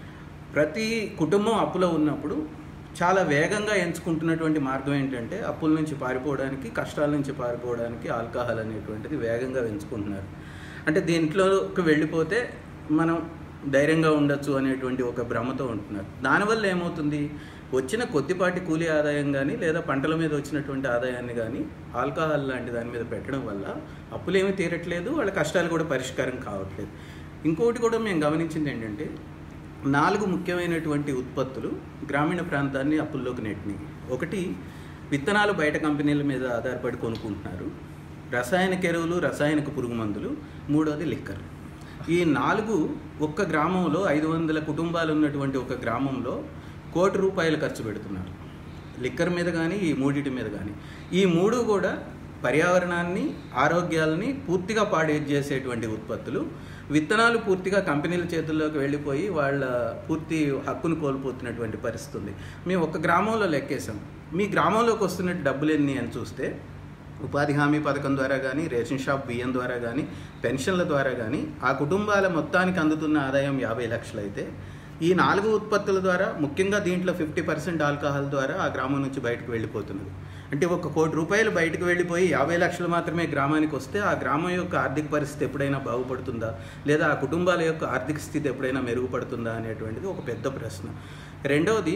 ప్రతి కుటుంబం అప్పులో ఉన్నప్పుడు చాలా వేగంగా ఎంచుకుంటున్నటువంటి మార్గం ఏంటంటే అప్పుల నుంచి పారిపోవడానికి కష్టాల నుంచి పారిపోవడానికి ఆల్కహాల్ అనేటువంటిది వేగంగా ఎంచుకుంటున్నారు అంటే దీంట్లోకి వెళ్ళిపోతే మనం ధైర్యంగా ఉండొచ్చు అనేటువంటి ఒక భ్రమతో ఉంటున్నారు దానివల్ల ఏమవుతుంది వచ్చిన కొద్దిపాటి కూలీ ఆదాయం కానీ లేదా పంటల మీద వచ్చినటువంటి ఆదాయాన్ని కానీ ఆల్కహాల్ లాంటి దాని మీద పెట్టడం వల్ల అప్పులేమీ తీరట్లేదు వాళ్ళ కష్టాలు కూడా పరిష్కారం కావట్లేదు ఇంకోటి కూడా మేము గమనించింది ఏంటంటే నాలుగు ముఖ్యమైనటువంటి ఉత్పత్తులు గ్రామీణ ప్రాంతాన్ని అప్పుల్లోకి నెట్టినాయి ఒకటి విత్తనాలు బయట కంపెనీల మీద ఆధారపడి కొనుక్కుంటున్నారు రసాయనిక ఎరువులు రసాయనిక పురుగు మందులు మూడోది లిక్కర్ ఈ నాలుగు ఒక్క గ్రామంలో ఐదు వందల కుటుంబాలు ఉన్నటువంటి ఒక గ్రామంలో కోటి రూపాయలు ఖర్చు పెడుతున్నారు లిక్కర్ మీద కానీ ఈ మూడిటి మీద కానీ ఈ మూడు కూడా పర్యావరణాన్ని ఆరోగ్యాలని పూర్తిగా పాడు చేసేటువంటి ఉత్పత్తులు విత్తనాలు పూర్తిగా కంపెనీల చేతుల్లోకి వెళ్ళిపోయి వాళ్ళ పూర్తి హక్కును కోల్పోతున్నటువంటి పరిస్థితి ఉంది మేము ఒక గ్రామంలో లెక్కేసాం మీ గ్రామంలోకి వస్తున్న డబ్బులు ఎన్ని అని చూస్తే ఉపాధి హామీ పథకం ద్వారా కానీ రేషన్ షాప్ బియ్యం ద్వారా కానీ పెన్షన్ల ద్వారా కానీ ఆ కుటుంబాల మొత్తానికి అందుతున్న ఆదాయం యాభై లక్షలు అయితే ఈ నాలుగు ఉత్పత్తుల ద్వారా ముఖ్యంగా దీంట్లో ఫిఫ్టీ పర్సెంట్ ఆల్కహాల్ ద్వారా ఆ గ్రామం నుంచి బయటకు వెళ్ళిపోతున్నది అంటే ఒక కోటి రూపాయలు బయటకు వెళ్ళిపోయి యాభై లక్షలు మాత్రమే గ్రామానికి వస్తే ఆ గ్రామం యొక్క ఆర్థిక పరిస్థితి ఎప్పుడైనా బాగుపడుతుందా లేదా ఆ కుటుంబాల యొక్క ఆర్థిక స్థితి ఎప్పుడైనా మెరుగుపడుతుందా అనేటువంటిది ఒక పెద్ద ప్రశ్న రెండవది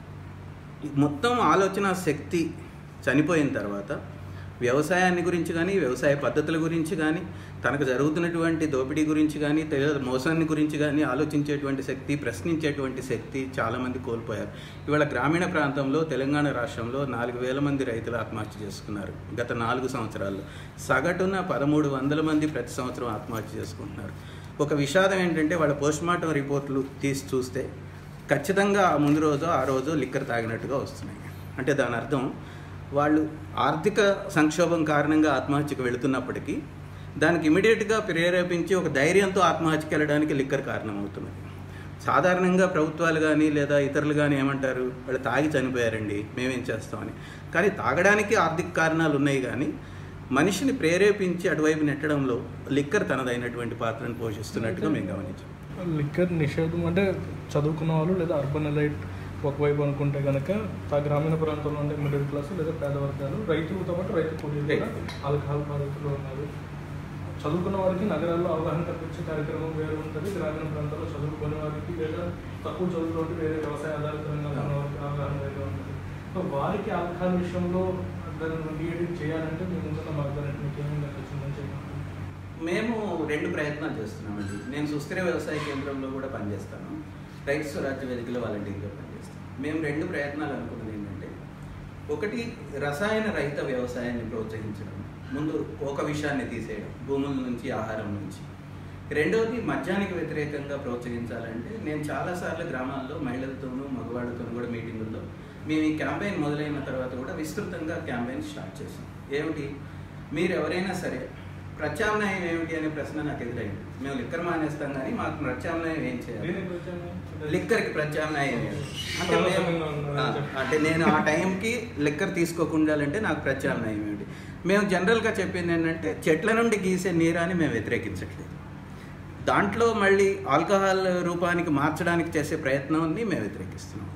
మొత్తం ఆలోచన శక్తి చనిపోయిన తర్వాత వ్యవసాయాన్ని గురించి కానీ వ్యవసాయ పద్ధతుల గురించి కానీ తనకు జరుగుతున్నటువంటి దోపిడీ గురించి కానీ తెలియదు మోసాన్ని గురించి కానీ ఆలోచించేటువంటి శక్తి ప్రశ్నించేటువంటి శక్తి చాలామంది కోల్పోయారు ఇవాళ గ్రామీణ ప్రాంతంలో తెలంగాణ రాష్ట్రంలో నాలుగు వేల మంది రైతులు ఆత్మహత్య చేసుకున్నారు గత నాలుగు సంవత్సరాల్లో సగటున పదమూడు వందల మంది ప్రతి సంవత్సరం ఆత్మహత్య చేసుకుంటున్నారు ఒక విషాదం ఏంటంటే వాళ్ళ పోస్ట్మార్టం రిపోర్ట్లు తీసి చూస్తే ఖచ్చితంగా ఆ ముందు రోజు ఆ రోజు లిక్కర్ తాగినట్టుగా వస్తున్నాయి అంటే దాని అర్థం వాళ్ళు ఆర్థిక సంక్షోభం కారణంగా ఆత్మహత్యకు వెళుతున్నప్పటికీ దానికి ఇమీడియట్గా ప్రేరేపించి ఒక ధైర్యంతో ఆత్మహత్యకి వెళ్ళడానికి లిక్కర్ కారణమవుతున్నది సాధారణంగా ప్రభుత్వాలు కానీ లేదా ఇతరులు కానీ ఏమంటారు వాళ్ళు తాగి చనిపోయారండి మేమేం చేస్తామని కానీ తాగడానికి ఆర్థిక కారణాలు ఉన్నాయి కానీ మనిషిని ప్రేరేపించి అటువైపు నెట్టడంలో లిక్కర్ తనదైనటువంటి పాత్రను పోషిస్తున్నట్టుగా మేము గమనించాం లిక్కర్ నిషేధం అంటే చదువుకున్న వాళ్ళు లేదా అర్బన్ లైట్ ఒకవైపు అనుకుంటే కనుక ఆ గ్రామీణ ప్రాంతంలో ఉండే మిడిల్ క్లాస్ లేదా పేద వర్గాలు రైతులతో పాటు రైతు కూలీలు కూడా ఆల్కహాల్ బాధితులు ఉన్నారు చదువుకున్న వారికి నగరాల్లో అవగాహన కల్పించే కార్యక్రమం వేరు ఉంటుంది గ్రామీణ ప్రాంతాల్లో చదువుకునే వారికి లేదా తక్కువ చదువుతోటి వేరే వ్యవసాయ ఆధారిత రంగంలో ఉన్న వారికి అవగాహన వేరే ఉంటుంది సో వారికి ఆల్కహాల్ విషయంలో దాన్ని డిఎడిట్ చేయాలంటే మీ ముందున్న మార్గాలు మీకు ఏమైనా వచ్చిందని చెప్పండి మేము రెండు ప్రయత్నాలు చేస్తున్నామండి నేను సుస్థిర వ్యవసాయ కేంద్రంలో కూడా పనిచేస్తాను రైతు స్వరాజ్య వేదికలో వాలంటీర్గా పనిచేస్తాను మేము రెండు ప్రయత్నాలు అనుకున్నది ఏంటంటే ఒకటి రసాయన రహిత వ్యవసాయాన్ని ప్రోత్సహించడం ముందు ఒక విషయాన్ని తీసేయడం భూముల నుంచి ఆహారం నుంచి రెండవది మద్యానికి వ్యతిరేకంగా ప్రోత్సహించాలంటే నేను చాలాసార్లు గ్రామాల్లో మహిళలతోనూ మగవాళ్ళతోనూ కూడా మీటింగుల్లో మేము ఈ క్యాంపెయిన్ మొదలైన తర్వాత కూడా విస్తృతంగా క్యాంపెయిన్ స్టార్ట్ చేసాం ఏమిటి మీరు ఎవరైనా సరే ప్రత్యామ్నాయం ఏమిటి అనే ప్రశ్న నాకు ఎదురైంది మేము లిక్కర్ మానేస్తాం కానీ మాకు ప్రత్యామ్నాయం ఏం చేయాలి దేనికి వచ్చాము? లిక్కర్కి ప్రత్యామ్నాయం ఏమి? అంటే మేము ఆ, అంటే నేను ఆ టైంకి లిక్కర్ తీసుకోకుండా అంటే నాకు ప్రత్యామ్నాయం ఏమిటి మేము జనరల్గా చెప్పింది ఏంటంటే చెట్ల నుండి గీసే నీరాని మేము వ్యతిరేకించట్లేదు దాంట్లో మళ్ళీ ఆల్కహాల్ రూపానికి మార్చడానికి చేసే ప్రయత్నాన్ని మేము వ్యతిరేకిస్తున్నాం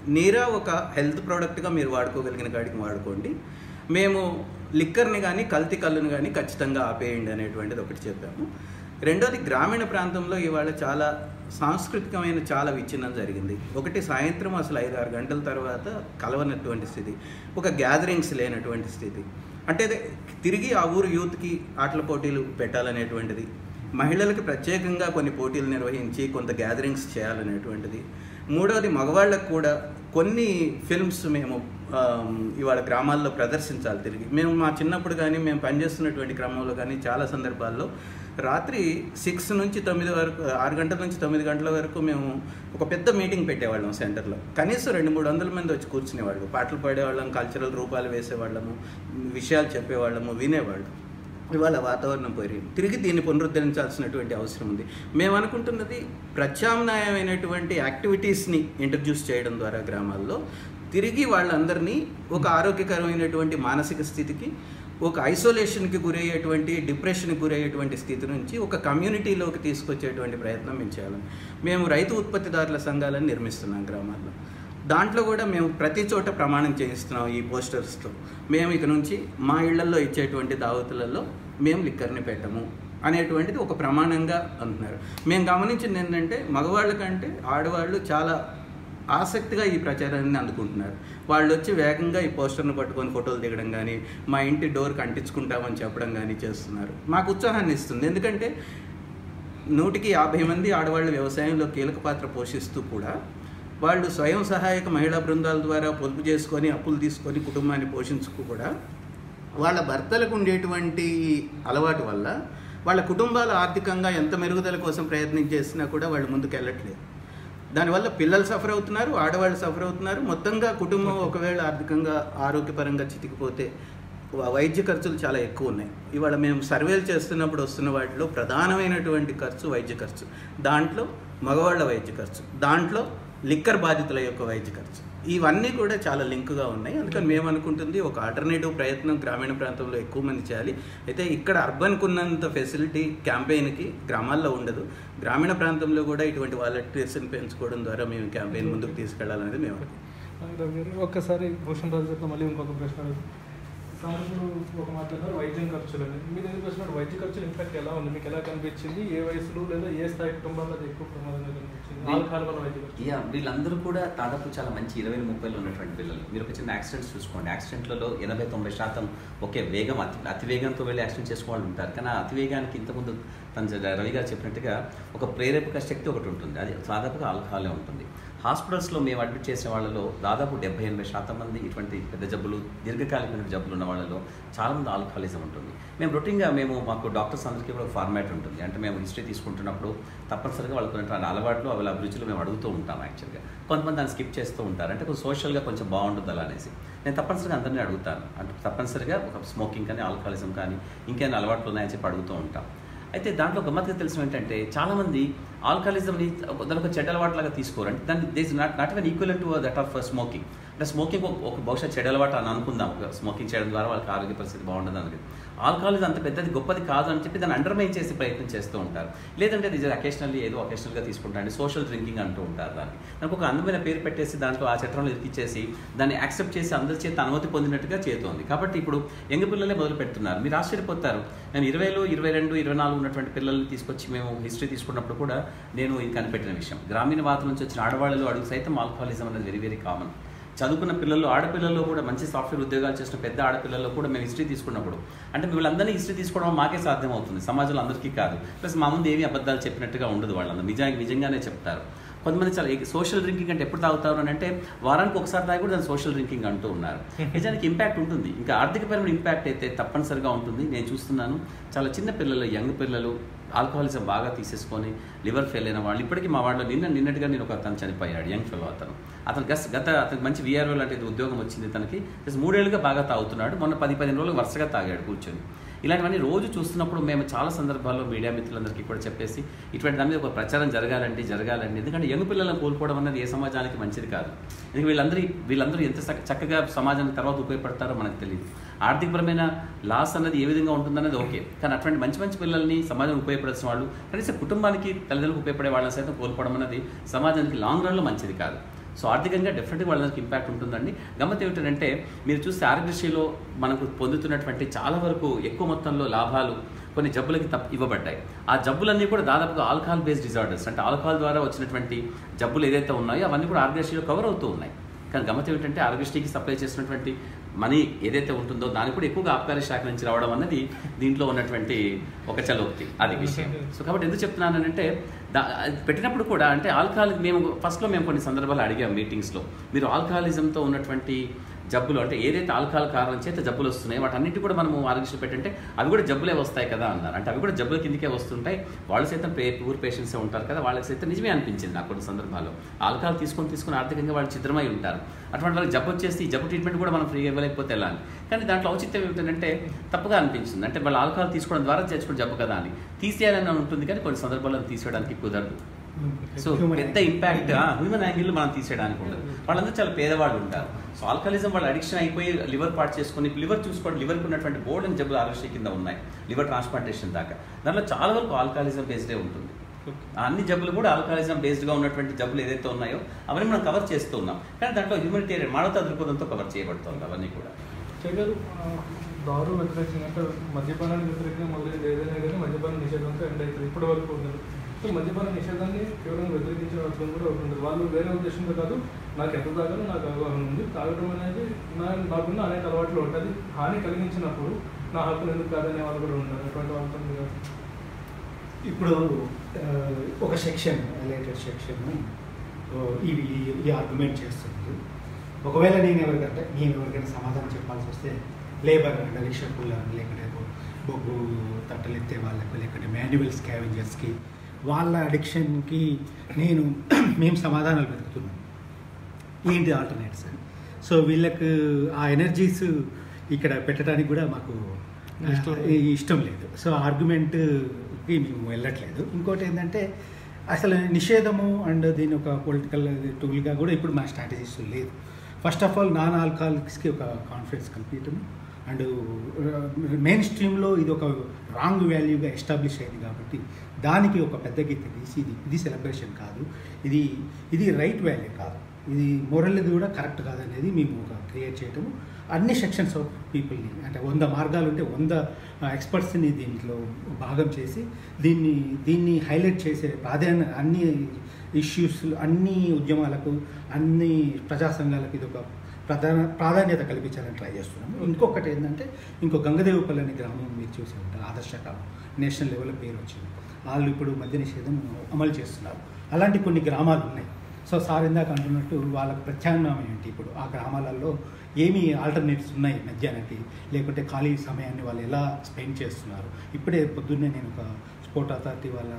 నీరా ఒక హెల్త్ ప్రోడక్ట్గా మీరు వాడుకోగలిగిన కాడికి వాడుకోండి మేము లిక్కర్ని కానీ కల్తీ కళ్ళుని కానీ ఖచ్చితంగా ఆపేయండి అనేటువంటిది ఒకటి చెప్పాము రెండోది గ్రామీణ ప్రాంతంలో ఇవాళ చాలా సాంస్కృతికమైన చాలా విచ్ఛిన్నం జరిగింది ఒకటి సాయంత్రం అసలు ఐదు ఆరు గంటల తర్వాత కలవనటువంటి స్థితి ఒక గ్యాదరింగ్స్ లేనటువంటి స్థితి అంటే అదే తిరిగి ఆ ఊరు యూత్కి ఆటల పోటీలు పెట్టాలనేటువంటిది మహిళలకు ప్రత్యేకంగా కొన్ని పోటీలు నిర్వహించి కొంత గ్యాదరింగ్స్ చేయాలనేటువంటిది మూడవది మగవాళ్ళకు కూడా కొన్ని ఫిల్మ్స్ మేము ఆమ్, ఇవాళ గ్రామాల్లో ప్రదర్శించాలి తిరిగి మేము మా చిన్నప్పుడు కానీ మేము పనిచేస్తున్నటువంటి క్రమంలో కానీ చాలా సందర్భాల్లో రాత్రి సిక్స్ నుంచి తొమ్మిది వరకు ఆరు గంటల నుంచి తొమ్మిది గంటల వరకు మేము ఒక పెద్ద మీటింగ్ పెట్టేవాళ్ళం సెంటర్లో కనీసం రెండు మూడు వందల మంది వచ్చి కూర్చునేవాళ్ళు పాటలు పాడేవాళ్ళం కల్చరల్ రూపాలు వేసేవాళ్ళము విషయాలు చెప్పేవాళ్ళము వినేవాళ్ళం ఇవాళ వాతావరణం పోయి తిరిగి దీన్ని పునరుద్ధరించాల్సినటువంటి అవసరం ఉంది మేము అనుకుంటున్నది ప్రత్యామ్నాయమైనటువంటి యాక్టివిటీస్ని ఇంట్రడ్యూస్ చేయడం ద్వారా గ్రామాల్లో తిరిగి వాళ్ళందరినీ ఒక ఆరోగ్యకరమైనటువంటి మానసిక స్థితికి ఒక ఐసోలేషన్కి గురయ్యేటువంటి డిప్రెషన్కి గురయ్యేటువంటి స్థితి నుంచి ఒక కమ్యూనిటీలోకి తీసుకొచ్చేటువంటి ప్రయత్నం మేము చేయాలి మేము రైతు ఉత్పత్తిదారుల సంఘాలను నిర్మిస్తున్నాం గ్రామాల్లో దాంట్లో కూడా మేము ప్రతి చోట ప్రమాణం చేయిస్తున్నాం ఈ పోస్టర్స్తో మేము ఇక నుంచి మా ఇళ్లలో ఇచ్చేటువంటి దావతులలో మేము లిక్కర్ని పెట్టము అనేటువంటిది ఒక ప్రమాణంగా అంటున్నారు మేము గమనించింది ఏంటంటే మగవాళ్ళ కంటే ఆడవాళ్ళు చాలా ఆసక్తిగా ఈ ప్రచారాన్ని అందుకుంటున్నారు వాళ్ళు వచ్చి వేగంగా ఈ పోస్టర్ను పట్టుకొని ఫోటోలు దిగడం కానీ మా ఇంటి డోర్కి అంటించుకుంటామని చెప్పడం కానీ చేస్తున్నారు మాకు ఉత్సాహాన్ని ఇస్తుంది ఎందుకంటే నూటికి యాభై మంది ఆడవాళ్ళు వ్యవసాయంలో కీలక పాత్ర పోషిస్తూ కూడా వాళ్ళు స్వయం సహాయక మహిళా బృందాల ద్వారా పొదుపు చేసుకొని అప్పులు తీసుకొని కుటుంబాన్ని పోషించుకు కూడా వాళ్ళ భర్తలకు ఉండేటువంటి అలవాటు వల్ల వాళ్ళ కుటుంబాలు ఆర్థికంగా ఎంత మెరుగుదల కోసం ప్రయత్నం చేసినా కూడా వాళ్ళు ముందుకు వెళ్ళట్లేదు దానివల్ల పిల్లలు సఫర్ అవుతున్నారు ఆడవాళ్ళు సఫర్ అవుతున్నారు మొత్తంగా కుటుంబం ఒకవేళ ఆర్థికంగా ఆరోగ్యపరంగా చితికిపోతే వ- వైద్య ఖర్చులు చాలా ఎక్కువ ఉన్నాయి ఇవాళ మేము సర్వేలు చేస్తున్నప్పుడు వస్తున్న వాటిలో ప్రధానమైనటువంటి ఖర్చు వైద్య ఖర్చు దాంట్లో మగవాళ్ళ వైద్య ఖర్చు దాంట్లో లిక్కర్ బాధితుల యొక్క వైద్య ఖర్చు ఇవన్నీ కూడా చాలా లింక్గా ఉన్నాయి అందుకని మేము అనుకుంటుంది ఒక ఆల్టర్నేటివ్ ప్రయత్నం గ్రామీణ ప్రాంతంలో ఎక్కువ మంది చేయాలి అయితే ఇక్కడ అర్బన్కు ఉన్నంత ఫెసిలిటీ క్యాంపెయిన్కి గ్రామాల్లో ఉండదు గ్రామీణ ప్రాంతంలో కూడా ఇటువంటి వాలంటీర్స్ని పెంచుకోవడం ద్వారా మేము క్యాంపెయిన్ ముందుకు తీసుకెళ్లాలనేది మేము అనుకుంటున్నాం రవి గారు ఒక్కసారి భూషణ్ రాజు గారితో మళ్ళీ ఇంకొక ప్రశ్న అడుగుతాను. సార్ ఇప్పుడు ఒక మాట్లాడారు వైద్యం ఖర్చులు అని మీరు ఎందుకు వచ్చినప్పుడు వైద్య ఖర్చులు ఇంపాక్ట్ ఎలా ఉంది మీకు ఎలా కనిపించింది ఏ వయసులో లేదా ఏ స్థాయి కుటుంబాల్లో అది ఎక్కువ ప్రమాదంగా కనిపించింది ఆల్కహాల్ వల్ల వైద్య ఖర్చు యా వీళ్ళందరూ కూడా దాదాపు చాలా మంచి ఇరవై ముప్పైలో ఉన్నటువంటి పిల్లలు మీరు ఒక చిన్న యాక్సిడెంట్స్ చూసుకోండి యాక్సిడెంట్లలో ఎనభై తొంభై శాతం ఒకే వేగం అతి అతి వేగంతో వెళ్ళి యాక్సిడెంట్ చేసుకునే వాళ్ళు ఉంటారు కానీ ఆ అతి వేగానికి ఇంతకుముందు తన రవి గారు చెప్పినట్టుగా ఒక ప్రేరేపక శక్తి ఒకటి ఉంటుంది అది దాదాపుగా ఆల్కహాలే ఉంటుంది హాస్పిటల్స్లో మేము అడ్మిట్ చేసే వాళ్ళలో దాదాపు డెబ్బై ఎనభై శాతం మంది ఇటువంటి పెద్ద జబ్బులు దీర్ఘకాలికమైన జబ్బులు ఉన్న వాళ్ళలో చాలామంది ఆల్కహాలిజం ఉంటుంది మేము రొటీన్గా మేము మాకు డాక్టర్స్ అందరికీ కూడా ఫార్మాట్ ఉంటుంది అంటే మేము హిస్టరీ తీసుకుంటున్నప్పుడు తప్పనిసరిగా వాళ్ళకు ఉన్నటువంటి అలవాట్లు అవి అభిరుచులు మేము అడుగుతూ ఉంటాం యాక్చువల్గా కొంతమంది దాన్ని స్కిప్ చేస్తూ ఉంటారు అంటే కొంచెం సోషల్గా కొంచెం బాగుంటుంది అలా అనేసి నేను తప్పనిసరిగా అందరినీ అడుగుతాను అంటే తప్పనిసరిగా ఒక స్మోకింగ్ కానీ ఆల్కహాలిజం కానీ ఇంకేమైనా అలవాట్లు ఉన్నాయని చెప్పి అడుగుతూ ఉంటాం అయితే దాంట్లో గమ్మత్తుగా తెలిసిన ఏంటంటే చాలామంది ఆల్కహాలిజంని దాని ఒక చెడ్డ అలవాట్లాగా తీసుకోరు అంటే దాన్ని this not not even equal to that of smoking అంటే స్మోకింగ్ ఒక బహుశా చెడ్డ అలవాటు అని అనుకుందాం స్మోకింగ్ చేయడం ద్వారా వాళ్ళకి ఆరోగ్య పరిస్థితి బాగుండదు అనేది ఆల్కహాలిజం అంత పెద్దది గొప్పది కాదు అని చెప్పి దాన్ని అండర్మైన్ చేసే ప్రయత్నం చేస్తూ ఉంటారు లేదంటే ఇది అకేషనల్లీ ఏదో అకేషనల్గా తీసుకుంటారండి సోషల్ డ్రింకింగ్ అంటూ ఉంటారు దాన్ని దానికి ఒక అందమైన పేరు పెట్టేసి దాంట్లో ఆ చట్టంలో ఎక్కిచ్చేసి దాన్ని యాక్సెప్ట్ చేసి అందరి చేత అనుమతి పొందినట్టుగా చేతోంది కాబట్టి ఇప్పుడు యంగ్ పిల్లలే మొదలు పెడుతున్నారు మీరు ఆశ్చర్యపోతారు నేను ఇరవైలో ఇరవై రెండు ఇరవై నాలుగు ఉన్నటువంటి పిల్లల్ని తీసుకొచ్చి మేము హిస్టరీ తీసుకున్నప్పుడు కూడా నేను ఇది కనిపెట్టిన విషయం గ్రామీణ వార్త నుంచి వచ్చిన ఆడవాళ్ళలో అడుగు సైతం ఆల్కహాలిజం అనేది వెరీ వెరీ కామన్ చదువుకున్న పిల్లలు ఆడపిల్లల్లో కూడా మంచి సాఫ్ట్వేర్ ఉద్యోగాలు చేసిన పెద్ద ఆడపిల్లల్లో కూడా మేము హిస్టరీ తీసుకున్నప్పుడు అంటే వీళ్ళందరినీ హిస్టరీ తీసుకోవడం మాకే సాధ్యం అవుతుంది సమాజంలో అందరికీ కాదు ప్లస్ మా ముందు ఏమీ అబద్ధాలు చెప్పినట్టుగా ఉండదు వాళ్ళందరూ నిజానికి నిజంగానే చెప్తారు కొంతమంది చాలా సోషల్ డ్రింకింగ్ అంటే ఎప్పుడు తాగుతారు అని అంటే వారానికి ఒకసారి తాగి కూడా దాన్ని సోషల్ డ్రింకింగ్ అంటూ ఉన్నారు నిజానికి ఇంపాక్ట్ ఉంటుంది ఇంకా ఆర్థికపరమైన ఇంపాక్ట్ అయితే తప్పనిసరిగా ఉంటుంది నేను చూస్తున్నాను చాలా చిన్న పిల్లలు యంగ్ పిల్లలు ఆల్కహాలిజం బాగా తీసేసుకొని లివర్ ఫెయిల్ అయిన వాళ్ళు ఇప్పటికీ మా వాళ్ళు నిన్న నిన్నటిగా నేను ఒక అతను చనిపోయాడు యంగ్ ఫెలో అతను అతను గస్ గత అతనికి మంచి విఆర్ఓ లాంటిది ఉద్యోగం వచ్చింది తనకి జస్ట్ మూడేళ్ళుగా బాగా తాగుతున్నాడు మొన్న పది పదిహేను రోజులు వరుసగా తాగాడు కూర్చొని ఇలాంటివన్నీ రోజు చూస్తున్నప్పుడు మేము చాలా సందర్భాల్లో మీడియా మిత్రులందరికీ కూడా చెప్పేసి ఇటువంటి దాని మీద ఒక ప్రచారం జరగాలండి జరగాలండి ఎందుకంటే యంగ్ పిల్లలను కోల్పోవడం అనేది ఏ సమాజానికి మంచిది కాదు ఎందుకంటే వీళ్ళందరూ వీళ్ళందరూ ఎంత చక్క- చక్కగా సమాజానికి తర్వాత ఉపయోగపడతారో మనకు తెలియదు ఆర్థికపరమైన లాస్ అన్నది ఏ విధంగా ఉంటుందన్నది ఓకే కానీ అటువంటి మంచి మంచి పిల్లల్ని సమాజం ఉపయోగపడాల్సిన వాళ్ళు కనీసం కుటుంబానికి తల్లిదండ్రులకు ఉపయోగపడే వాళ్ళని సైతం కోల్పోవడం అనేది సమాజానికి లాంగ్ రన్లో మంచిది కాదు సో ఆర్థికంగా డెఫినెట్గా వాళ్ళకి ఇంపాక్ట్ ఉంటుందండి గమ్మత్ ఏమిటంటే మీరు చూస్తే ఆరోగ్యశ్రీలో మనకు పొందుతున్నటువంటి చాలా వరకు ఎక్కువ మొత్తంలో లాభాలు కొన్ని జబ్బులకి తప్ప ఇవ్వబడ్డాయి ఆ జబ్బులన్నీ కూడా దాదాపుగా ఆల్కహాల్ బేస్డ్ డిజార్డర్స్ అంటే ఆల్కహాల్ ద్వారా వచ్చినటువంటి జబ్బులు ఏదైతే ఉన్నాయో అవన్నీ కూడా ఆరోగ్యశ్రీలో కవర్ అవుతూ ఉన్నాయి కానీ గమ్మత్ ఏమిటంటే ఆరోగ్యశ్రీకి సప్లై చేసినటువంటి మనీ ఏదైతే ఉంటుందో దానికి కూడా ఎక్కువగా ఆబ్కారీ శాఖ నుంచి రావడం అన్నది దీంట్లో ఉన్నటువంటి ఒక చలోక్తి అది విషయం సో కాబట్టి ఎందుకు చెప్తున్నానంటే దా అది పెట్టినప్పుడు కూడా అంటే ఆల్కహాల్ మేము ఫస్ట్లో మేము కొన్ని సందర్భాలు అడిగాం మీటింగ్స్లో మీరు ఆల్కహాలిజంతో ఉన్నటువంటి జబ్బులు అంటే ఏదైతే ఆల్కహాల్ కారణం చేత జబ్బులు వస్తున్నాయి వాటన్నిటి కూడా మనము ఆరోగ్యశ్రీ పెట్టంటే అవి కూడా జబ్బులే వస్తాయి కదా అన్నారు అంటే అవి కూడా జబ్బుల కిందకే వస్తుంటాయి వాళ్ళు సైతం పే పూర్ పేషెంట్సే ఉంటారు కదా వాళ్ళకి సైతం నిజమే అనిపించింది నాకు కొన్ని సందర్భాల్లో ఆల్కహాల్ తీసుకొని తీసుకొని ఆర్థికంగా వాళ్ళు చిత్రమై ఉంటారు అటువంటి వాళ్ళకి జబ్బు వచ్చేసి ఈ జబ్బు ట్రీట్మెంట్ కూడా మనం ఫ్రీగా ఇవ్వలేకపోతే ఎలా అని కానీ దాంట్లో ఔచిత్యం ఏమిటంటే తప్పుగా అనిపించింది అంటే వాళ్ళు ఆల్కహాల్ తీసుకోవడం ద్వారా చేసుకుని జబ్బు కదా అని తీసేయాలని ఉంటుంది కానీ కొన్ని సందర్భాల్లో తీసేయడానికి కుదరదు సో పెద్ద ఇంపాక్ట్ హ్యూమన్ యాంగిల్ మనం తీసేయడానికి ఉండదు వాళ్ళందరూ చాలా పేదవాళ్ళు ఉంటారు సో ఆల్కలిజం వాళ్ళు అడిక్షన్ అయిపోయి లివర్ పార్ట్ చేసుకొని లివర్ చూసుకోవడం లివర్కి ఉన్నటువంటి బోర్డ్ అని జబ్బులు ఆరోగ్య కింద ఉన్నాయి లివర్ ట్రాన్స్ప్లాంటేషన్ దాకా దాంట్లో చాలా వరకు ఆల్కహాలిజం బేస్డే ఉంటుంది ఆ అన్ని జబ్బులు కూడా ఆల్కహాలిజం బేస్డ్గా ఉన్నటువంటి జబ్బులు ఏదైతే ఉన్నాయో అవన్నీ మనం కవర్ చేస్తూ ఉన్నాం కానీ దాంట్లో హ్యూమనిటేరియన్ మానవతా దృక్పథంతో కవర్ చేయబడుతుంది అవన్నీ కూడా చైతన్య దారు వ్యతిరేకంగా అంటే మద్యపానానికి వ్యతిరేకంగా మొదలైంది ఏదైనా కానీ మద్యపాన నిషేధంతో ఎండ్ అవుతుంది ఇప్పటి వరకు ఉండదు సో మద్యపాన నిషేధాన్ని కేవలం వ్యతిరేకించే వర్గం కూడా ఒకటి ఉంటుంది వాళ్ళు వేరే ఉద్దేశంతో కాదు నాకు ఎంత తాగాలో నాకు అవగాహన ఉంది తాగడం అనేది నా నాకున్న అనేక అలవాట్లు ఉంటుంది హాని కలిగించినప్పుడు నా హక్కులు ఎందుకు కాదనే వాళ్ళు కూడా ఉంటారు అటువంటి వాళ్ళతో మీరు ఇప్పుడు ఆ, ఒక సెక్షన్ రిలేటెడ్ సెక్షన్ ఇవి ఈ ఆర్గ్యుమెంట్ చేస్తుంది ఒకవేళ నేను ఎవరికంటే నేను ఎవరికైనా సమాధానం చెప్పాల్సి వస్తే లేబర్ అంటే రిక్షకుల లేకుంటే బొగ్గు తట్టలు ఎత్తే వాళ్ళకి లేకుంటే మాన్యువల్ స్కావెంజర్స్కి వాళ్ళ అడిక్షన్కి నేను మేము సమాధానాలు వెతుకుతున్నాం ఏంటి ఆల్టర్నేట్స్ సో వీళ్ళకు ఆ ఎనర్జీస్ ఇక్కడ పెట్టడానికి కూడా మాకు ఆ, ఇష్టం లేదు. ఈ ఇష్టం లేదు సో ఆర్గ్యుమెంట్కి మేము వెళ్ళట్లేదు ఇంకోటి ఏంటంటే అసలు నిషేధము అండ్ దీని ఒక పొలిటికల్ టూల్గా కూడా ఇప్పుడు మా స్ట్రాటజీస్ లేదు ఫస్ట్ ఆఫ్ ఆల్ నాన్ ఆల్కహాలిక్స్కి ఒక కాన్ఫిడెన్స్ కల్పించడం అండ్ మెయిన్ స్ట్రీమ్లో ఇది ఒక రాంగ్ వాల్యూగా ఎస్టాబ్లిష్ అయింది కాబట్టి దానికి ఒక పెద్ద గీత తీసి ఇది ఇది సెలబ్రేషన్ కాదు ఇది ఇది రైట్ వాల్యూ కాదు ఇది మొరల్ది కూడా కరెక్ట్ కాదనేది మేము ఒక క్రియేట్ చేయటము అన్ని సెక్షన్స్ ఆఫ్ పీపుల్ని అంటే వంద మార్గాలు ఉంటే వంద ఎక్స్పర్ట్స్ని దీంట్లో భాగం చేసి దీన్ని దీన్ని హైలైట్ చేసే ప్రాధాన్య అన్ని ఇష్యూస్ అన్ని ఉద్యమాలకు అన్ని ప్రజా సంఘాలకు ఇది ఒక ప్రధాన ప్రాధాన్యత కల్పించాలని ట్రై చేస్తున్నాము ఇంకొకటి ఏంటంటే ఇంకో గంగదేవపల్లి అనే గ్రామం మీరు చూసి ఉంటారు ఆదర్శ గ్రామం నేషనల్ లెవెల్లో పేరు వచ్చింది వాళ్ళు ఇప్పుడు మద్య నిషేధం అమలు చేస్తున్నారు అలాంటి కొన్ని గ్రామాలు ఉన్నాయి సో సార్ ఇందాక అంటున్నట్టు వాళ్ళకి ప్రత్యామ్నాయం ఏంటి ఇప్పుడు ఆ గ్రామాలలో ఏమి ఆల్టర్నేటివ్స్ ఉన్నాయి మధ్యాహ్నానికి లేకుంటే ఖాళీ సమయాన్ని వాళ్ళు ఎలా స్పెండ్ చేస్తున్నారు ఇప్పుడే పొద్దున్నే నేను ఒక స్పోర్ట్ అథారిటీ వాళ్ళ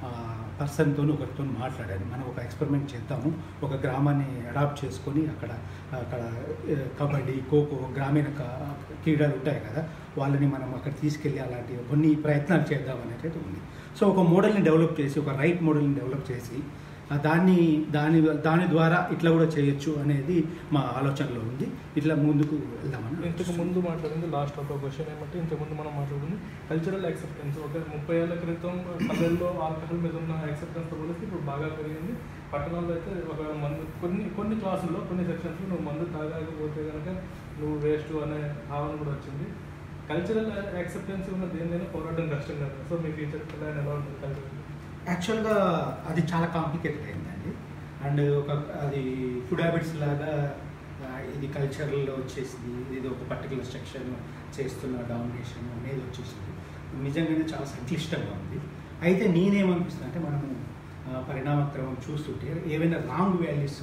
పర్సన్తో ఒకరితో మాట్లాడాను మనం ఒక ఎక్స్పెరిమెంట్ చేద్దాము ఒక గ్రామాన్ని అడాప్ట్ చేసుకొని అక్కడ అక్కడ ఆ, కబడ్డీ ఖోఖో గ్రామీణ క- క్రీడలు ఉంటాయి కదా వాళ్ళని మనం అక్కడ తీసుకెళ్ళి అలాంటి కొన్ని ప్రయత్నాలు చేద్దాం అనేది ఉంది సో ఒక మోడల్ని డెవలప్ చేసి ఒక రైట్ మోడల్ని డెవలప్ చేసి ఆ దాన్ని దాని దాని ద్వారా ఇట్లా కూడా చేయొచ్చు అనేది మా ఆలోచనలో ఉంది ఇట్లా ముందుకు వెళ్దామని ఇంతకు ముందు మాట్లాడింది లాస్ట్ ఒక క్వశ్చన్ ఏమంటే ఇంతకు ముందు మనం మాట్లాడుకుంది కల్చరల్ యాక్సెప్టెన్స్ ఒక ముప్పై ఏళ్ళ క్రితం పల్లెల్లో ఆల్కహాల్ మీద ఉన్న యాక్సెప్టెన్స్ పోలిస్తే ఇప్పుడు బాగా పెరిగింది పట్టణాల్లో అయితే ఒక మందు కొన్ని కొన్ని క్లాసుల్లో కొన్ని సెక్షన్స్లో నువ్వు మందు తాగకపోతే కనుక నువ్వు వేస్ట్ అనే భావన కూడా వచ్చింది కల్చరల్ యాక్సెప్టెన్స్ ఉన్న దేనిదైనా పోరాటం కష్టం కదా సో మీ ఫ్యూచర్ ప్లాన్ ఎలా ఉంటుంది కల్చరల్ యాక్చువల్గా అది చాలా కాంప్లికేటెడ్ అయిందండి అండ్ ఒక అది ఫుడ్ హ్యాబిట్స్ లాగా ఆ, ఇది కల్చర్లో వచ్చేసింది ఇది ఒక పర్టికులర్ సెక్షన్ చేస్తున్న డామినేషన్ అనేది వచ్చేసింది నిజంగానే చాలా సంక్లిష్టంగా ఉంది అయితే నేనేమనిపిస్తుంది అంటే మనము ఆ, పరిణామక్రమం చూస్తుంటే ఏవైనా రాంగ్ వాల్యూస్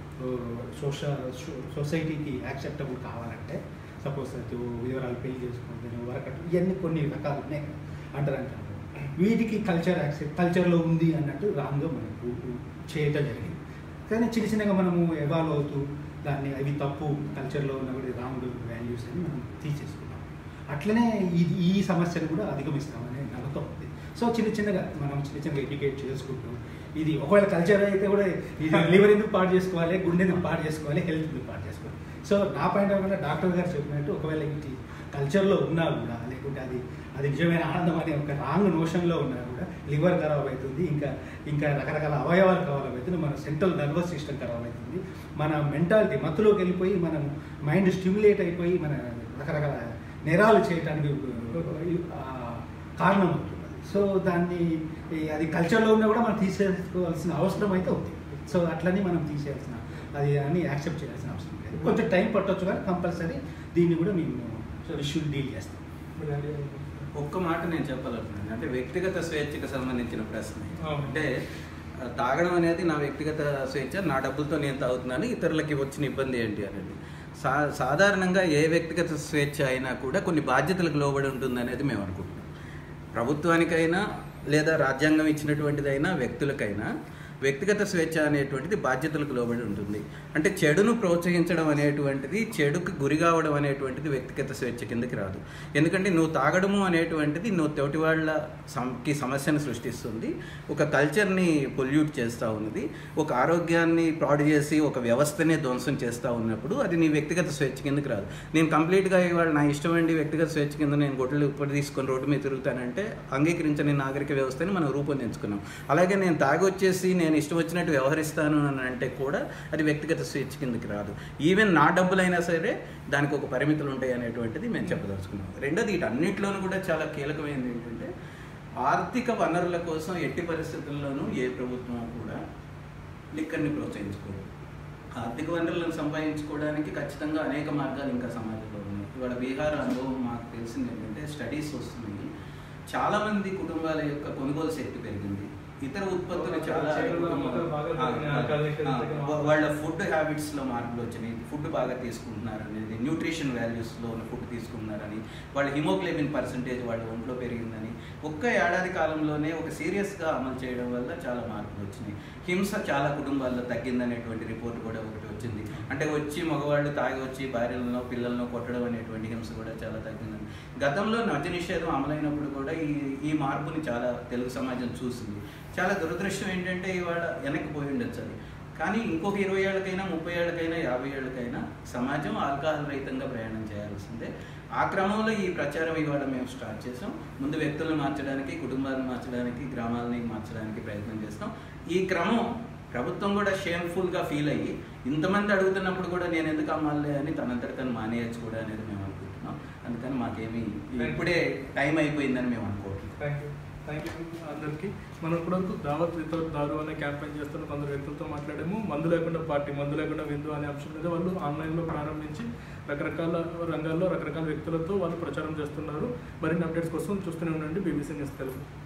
సోషల్ సొసైటీకి యాక్సెప్టబుల్ కావాలంటే సపోజ్ అది వివరాలు పెళ్లి చేసుకుంటాను వరకట్టు ఇవన్నీ కొన్ని రకాలు ఉన్నాయి కదా, అంటారు అంటారు వీటికి కల్చర్ యాక్సెప్ట్ కల్చర్లో ఉంది అన్నట్టు రాంగ్గా మనకు చేయటం జరిగింది కానీ చిన్న చిన్నగా మనము ఎవాల్వ్ అవుతూ దాన్ని అవి తప్పు కల్చర్లో ఉన్న కూడా రాంగ్ వాల్యూస్ అని మనం తీసేసుకున్నాం అట్లనే ఇది ఈ సమస్యను కూడా అధిగమిస్తామనే నమ్మకం ఉంది సో చిన్న చిన్నగా మనం చిన్న చిన్నగా ఎడ్యుకేట్ చేసుకుంటూ ఇది ఒకవేళ కల్చర్ అయితే కూడా ఇది లివర్ ఎందుకు పాడు చేసుకోవాలి గుండె ఎందుకు పాడు చేసుకోవాలి హెల్త్ ఎందుకు పాడు చేసుకోవాలి సో నా పాయింట్ ఆఫ్ వ్యూ డాక్టర్ గారు చెప్పినట్టు ఒకవేళ ఇది కల్చర్లో ఉన్నా కూడా లేకుంటే అది అది నిజమైన ఆనందం అనే ఒక రాంగ్ నోషన్లో ఉన్నా కూడా లివర్ ఖరాబ్ అవుతుంది ఇంకా ఇంకా రకరకాల అవయవాలు ఖరాబ్ అవుతుంది మన సెంట్రల్ నర్వస్ సిస్టమ్ ఖరాబ్ అవుతుంది మన మెంటాలిటీ మత్తులోకి వెళ్ళిపోయి మనం మైండ్ స్టిమ్యులేట్ అయిపోయి మన రకరకాల నేరాలు చేయడానికి ఆ, కారణం అవుతుంది సో దాన్ని ఈ అది కల్చర్లో ఉన్నా కూడా మనం తీసేసుకోవాల్సిన అవసరం అయితే ఉంది సో అట్లని మనం తీసేయాల్సిన అది అని యాక్సెప్ట్ చేయాల్సిన అవసరం లేదు కొంచెం టైం పట్టొచ్చు కానీ కంపల్సరీ దీన్ని కూడా మేము ఇష్యూని డీల్ చేస్తాం ఒక్క మాట నేను చెప్పాలనుకున్నాను అంటే వ్యక్తిగత స్వేచ్ఛకు సంబంధించిన ప్రశ్న ఇది. అవును. అంటే ఆ, తాగడం అనేది నా వ్యక్తిగత స్వేచ్ఛ నా డబ్బులతో నేను తాగుతున్నాను ఇతరులకి వచ్చిన ఇబ్బంది ఏంటి అనేది సా సాధారణంగా ఏ వ్యక్తిగత స్వేచ్ఛ అయినా కూడా కొన్ని బాధ్యతలకు లోబడి ఉంటుంది అనేది మేము అనుకుంటున్నాం ప్రభుత్వానికైనా లేదా రాజ్యాంగం ఇచ్చినటువంటిదైనా వ్యక్తులకైనా వ్యక్తిగత స్వేచ్ఛ అనేటువంటిది బాధ్యతలకు లోబడి ఉంటుంది అంటే చెడును ప్రోత్సహించడం అనేటువంటిది చెడుకు గురి కావడం అనేటువంటిది వ్యక్తిగత స్వేచ్ఛ కిందకి రాదు ఎందుకంటే నువ్వు తాగడము అనేటువంటిది నువ్వు తోటి వాళ్ళ కి సమస్యను సృష్టిస్తుంది ఒక కల్చర్ని పొల్యూట్ చేస్తూ ఉన్నది ఒక ఆరోగ్యాన్ని పాడు చేసి ఒక వ్యవస్థనే ధ్వంసం చేస్తూ ఉన్నప్పుడు అది నీ వ్యక్తిగత స్వేచ్ఛ కిందకి రాదు నేను కంప్లీట్గా ఇవాళ నా ఇష్టమండి వ్యక్తిగత స్వేచ్ఛ కింద నేను గొడ్డలు ఉప్పటి తీసుకొని రోడ్డు మీద తిరుగుతానంటే అంగీకరించని నాగరిక వ్యవస్థని మనం రూపొందించుకున్నాం అలాగే నేను తాగి వచ్చేసి నేను ఇష్టం వచ్చినట్టు వ్యవహరిస్తాను అని అంటే కూడా అది వ్యక్తిగత స్వేచ్ఛ కిందకి రాదు ఈవెన్ నా డబ్బులైనా సరే దానికి ఒక పరిమితులు ఉంటాయి అనేటువంటిది మేము చెప్పదలుచుకున్నాం రెండోది వీటన్నిటిలోనూ కూడా చాలా కీలకమైనది ఏంటంటే ఆర్థిక వనరుల కోసం ఎట్టి పరిస్థితుల్లోనూ ఏ ప్రభుత్వం కూడా లిక్కర్ని ప్రోత్సహించుకోదు ఆర్థిక వనరులను సంపాదించుకోవడానికి ఖచ్చితంగా అనేక మార్గాలు ఇంకా సమాజంలో ఉన్నాయి ఇవాళ బీహార్ అనుభవం మాకు తెలిసింది ఏంటంటే స్టడీస్ వస్తున్నాయి చాలామంది కుటుంబాల యొక్క కొనుగోలు శక్తి పెరిగింది ఇతర ఉత్పత్తులు చాలా చేతుల్లో అమ్మకాలు బాగా ఆ, పెరిగినాయి. ఆ, ఆకలి దగ్గర ఆ, దగ్గర వా- వాళ్ళ ఫుడ్ హ్యాబిట్స్ లో మార్పులు వచ్చినాయి ఫుడ్ బాగా తీసుకుంటున్నారు అనేది న్యూట్రిషన్ వాల్యూస్ లో ఉన్న ఫుడ్ తీసుకుంటున్నారని వాళ్ళ హిమోగ్లోబిన్ పర్సంటేజ్ వాళ్ళ ఒంట్లో పెరిగిందని ఒక్క ఏడాది కాలంలోనే ఒక సీరియస్ గా అమలు చేయడం వల్ల చాలా మార్పులు వచ్చినాయి హింస చాలా కుటుంబాల్లో తగ్గిందనేటువంటి రిపోర్ట్ కూడా ఒకటి వచ్చింది అంటే వచ్చి మగవాళ్ళు తాగి వచ్చి భార్యలను పిల్లలను కొట్టడం అనేటువంటి హింస కూడా చాలా తగ్గిందని గతంలో మద్య నిషేధం అమలైనప్పుడు కూడా ఈ ఈ మార్పుని చాలా తెలుగు సమాజం చూసింది చాలా దురదృష్టం ఏంటంటే ఇవాళ వెనక్కి పోయి ఉండొచ్చు అది కానీ ఇంకొక ఇరవై ఏళ్ళకైనా ముప్పై ఏళ్ళకైనా యాభై ఏళ్ళకైనా సమాజం ఆల్కహాల్ రహితంగా ప్రయాణం చేయాల్సిందే ఆ క్రమంలో ఈ ప్రచారం ఇవాళ మేము స్టార్ట్ చేసాం ముందు వ్యక్తులను మార్చడానికి కుటుంబాలను మార్చడానికి గ్రామాలని మార్చడానికి ప్రయత్నం చేస్తాం ఈ క్రమం ప్రభుత్వం కూడా షేమ్ఫుల్గా ఫీల్ అయ్యి ఇంతమంది అడుగుతున్నప్పుడు కూడా నేను ఎందుకు అమ్మాలి అని తనంతట తను మానేయచ్చు కూడా అనేది మేము అనుకుంటున్నాం అందుకని మాకేమీ ఇప్పుడే టైం అయిపోయిందని మేము అనుకోవట్లేదు థ్యాంక్ యూ థ్యాంక్ యూ అందరికీ మనం ఇప్పటివరకు దావత్ వితౌట్ దారు అనే క్యాంపెయిన్ చేస్తున్న కొందరు వ్యక్తులతో మాట్లాడాము మందు లేకుండా పార్టీ మందు లేకుండా విందు అనే అంశం మీద వాళ్ళు ఆన్లైన్లో ప్రారంభించి రకరకాల రంగాల్లో రకరకాల వ్యక్తులతో వాళ్ళు ప్రచారం చేస్తున్నారు మరిన్ని అప్డేట్స్ కోసం చూస్తూనే ఉండండి బీబీసీ న్యూస్ తెలుగు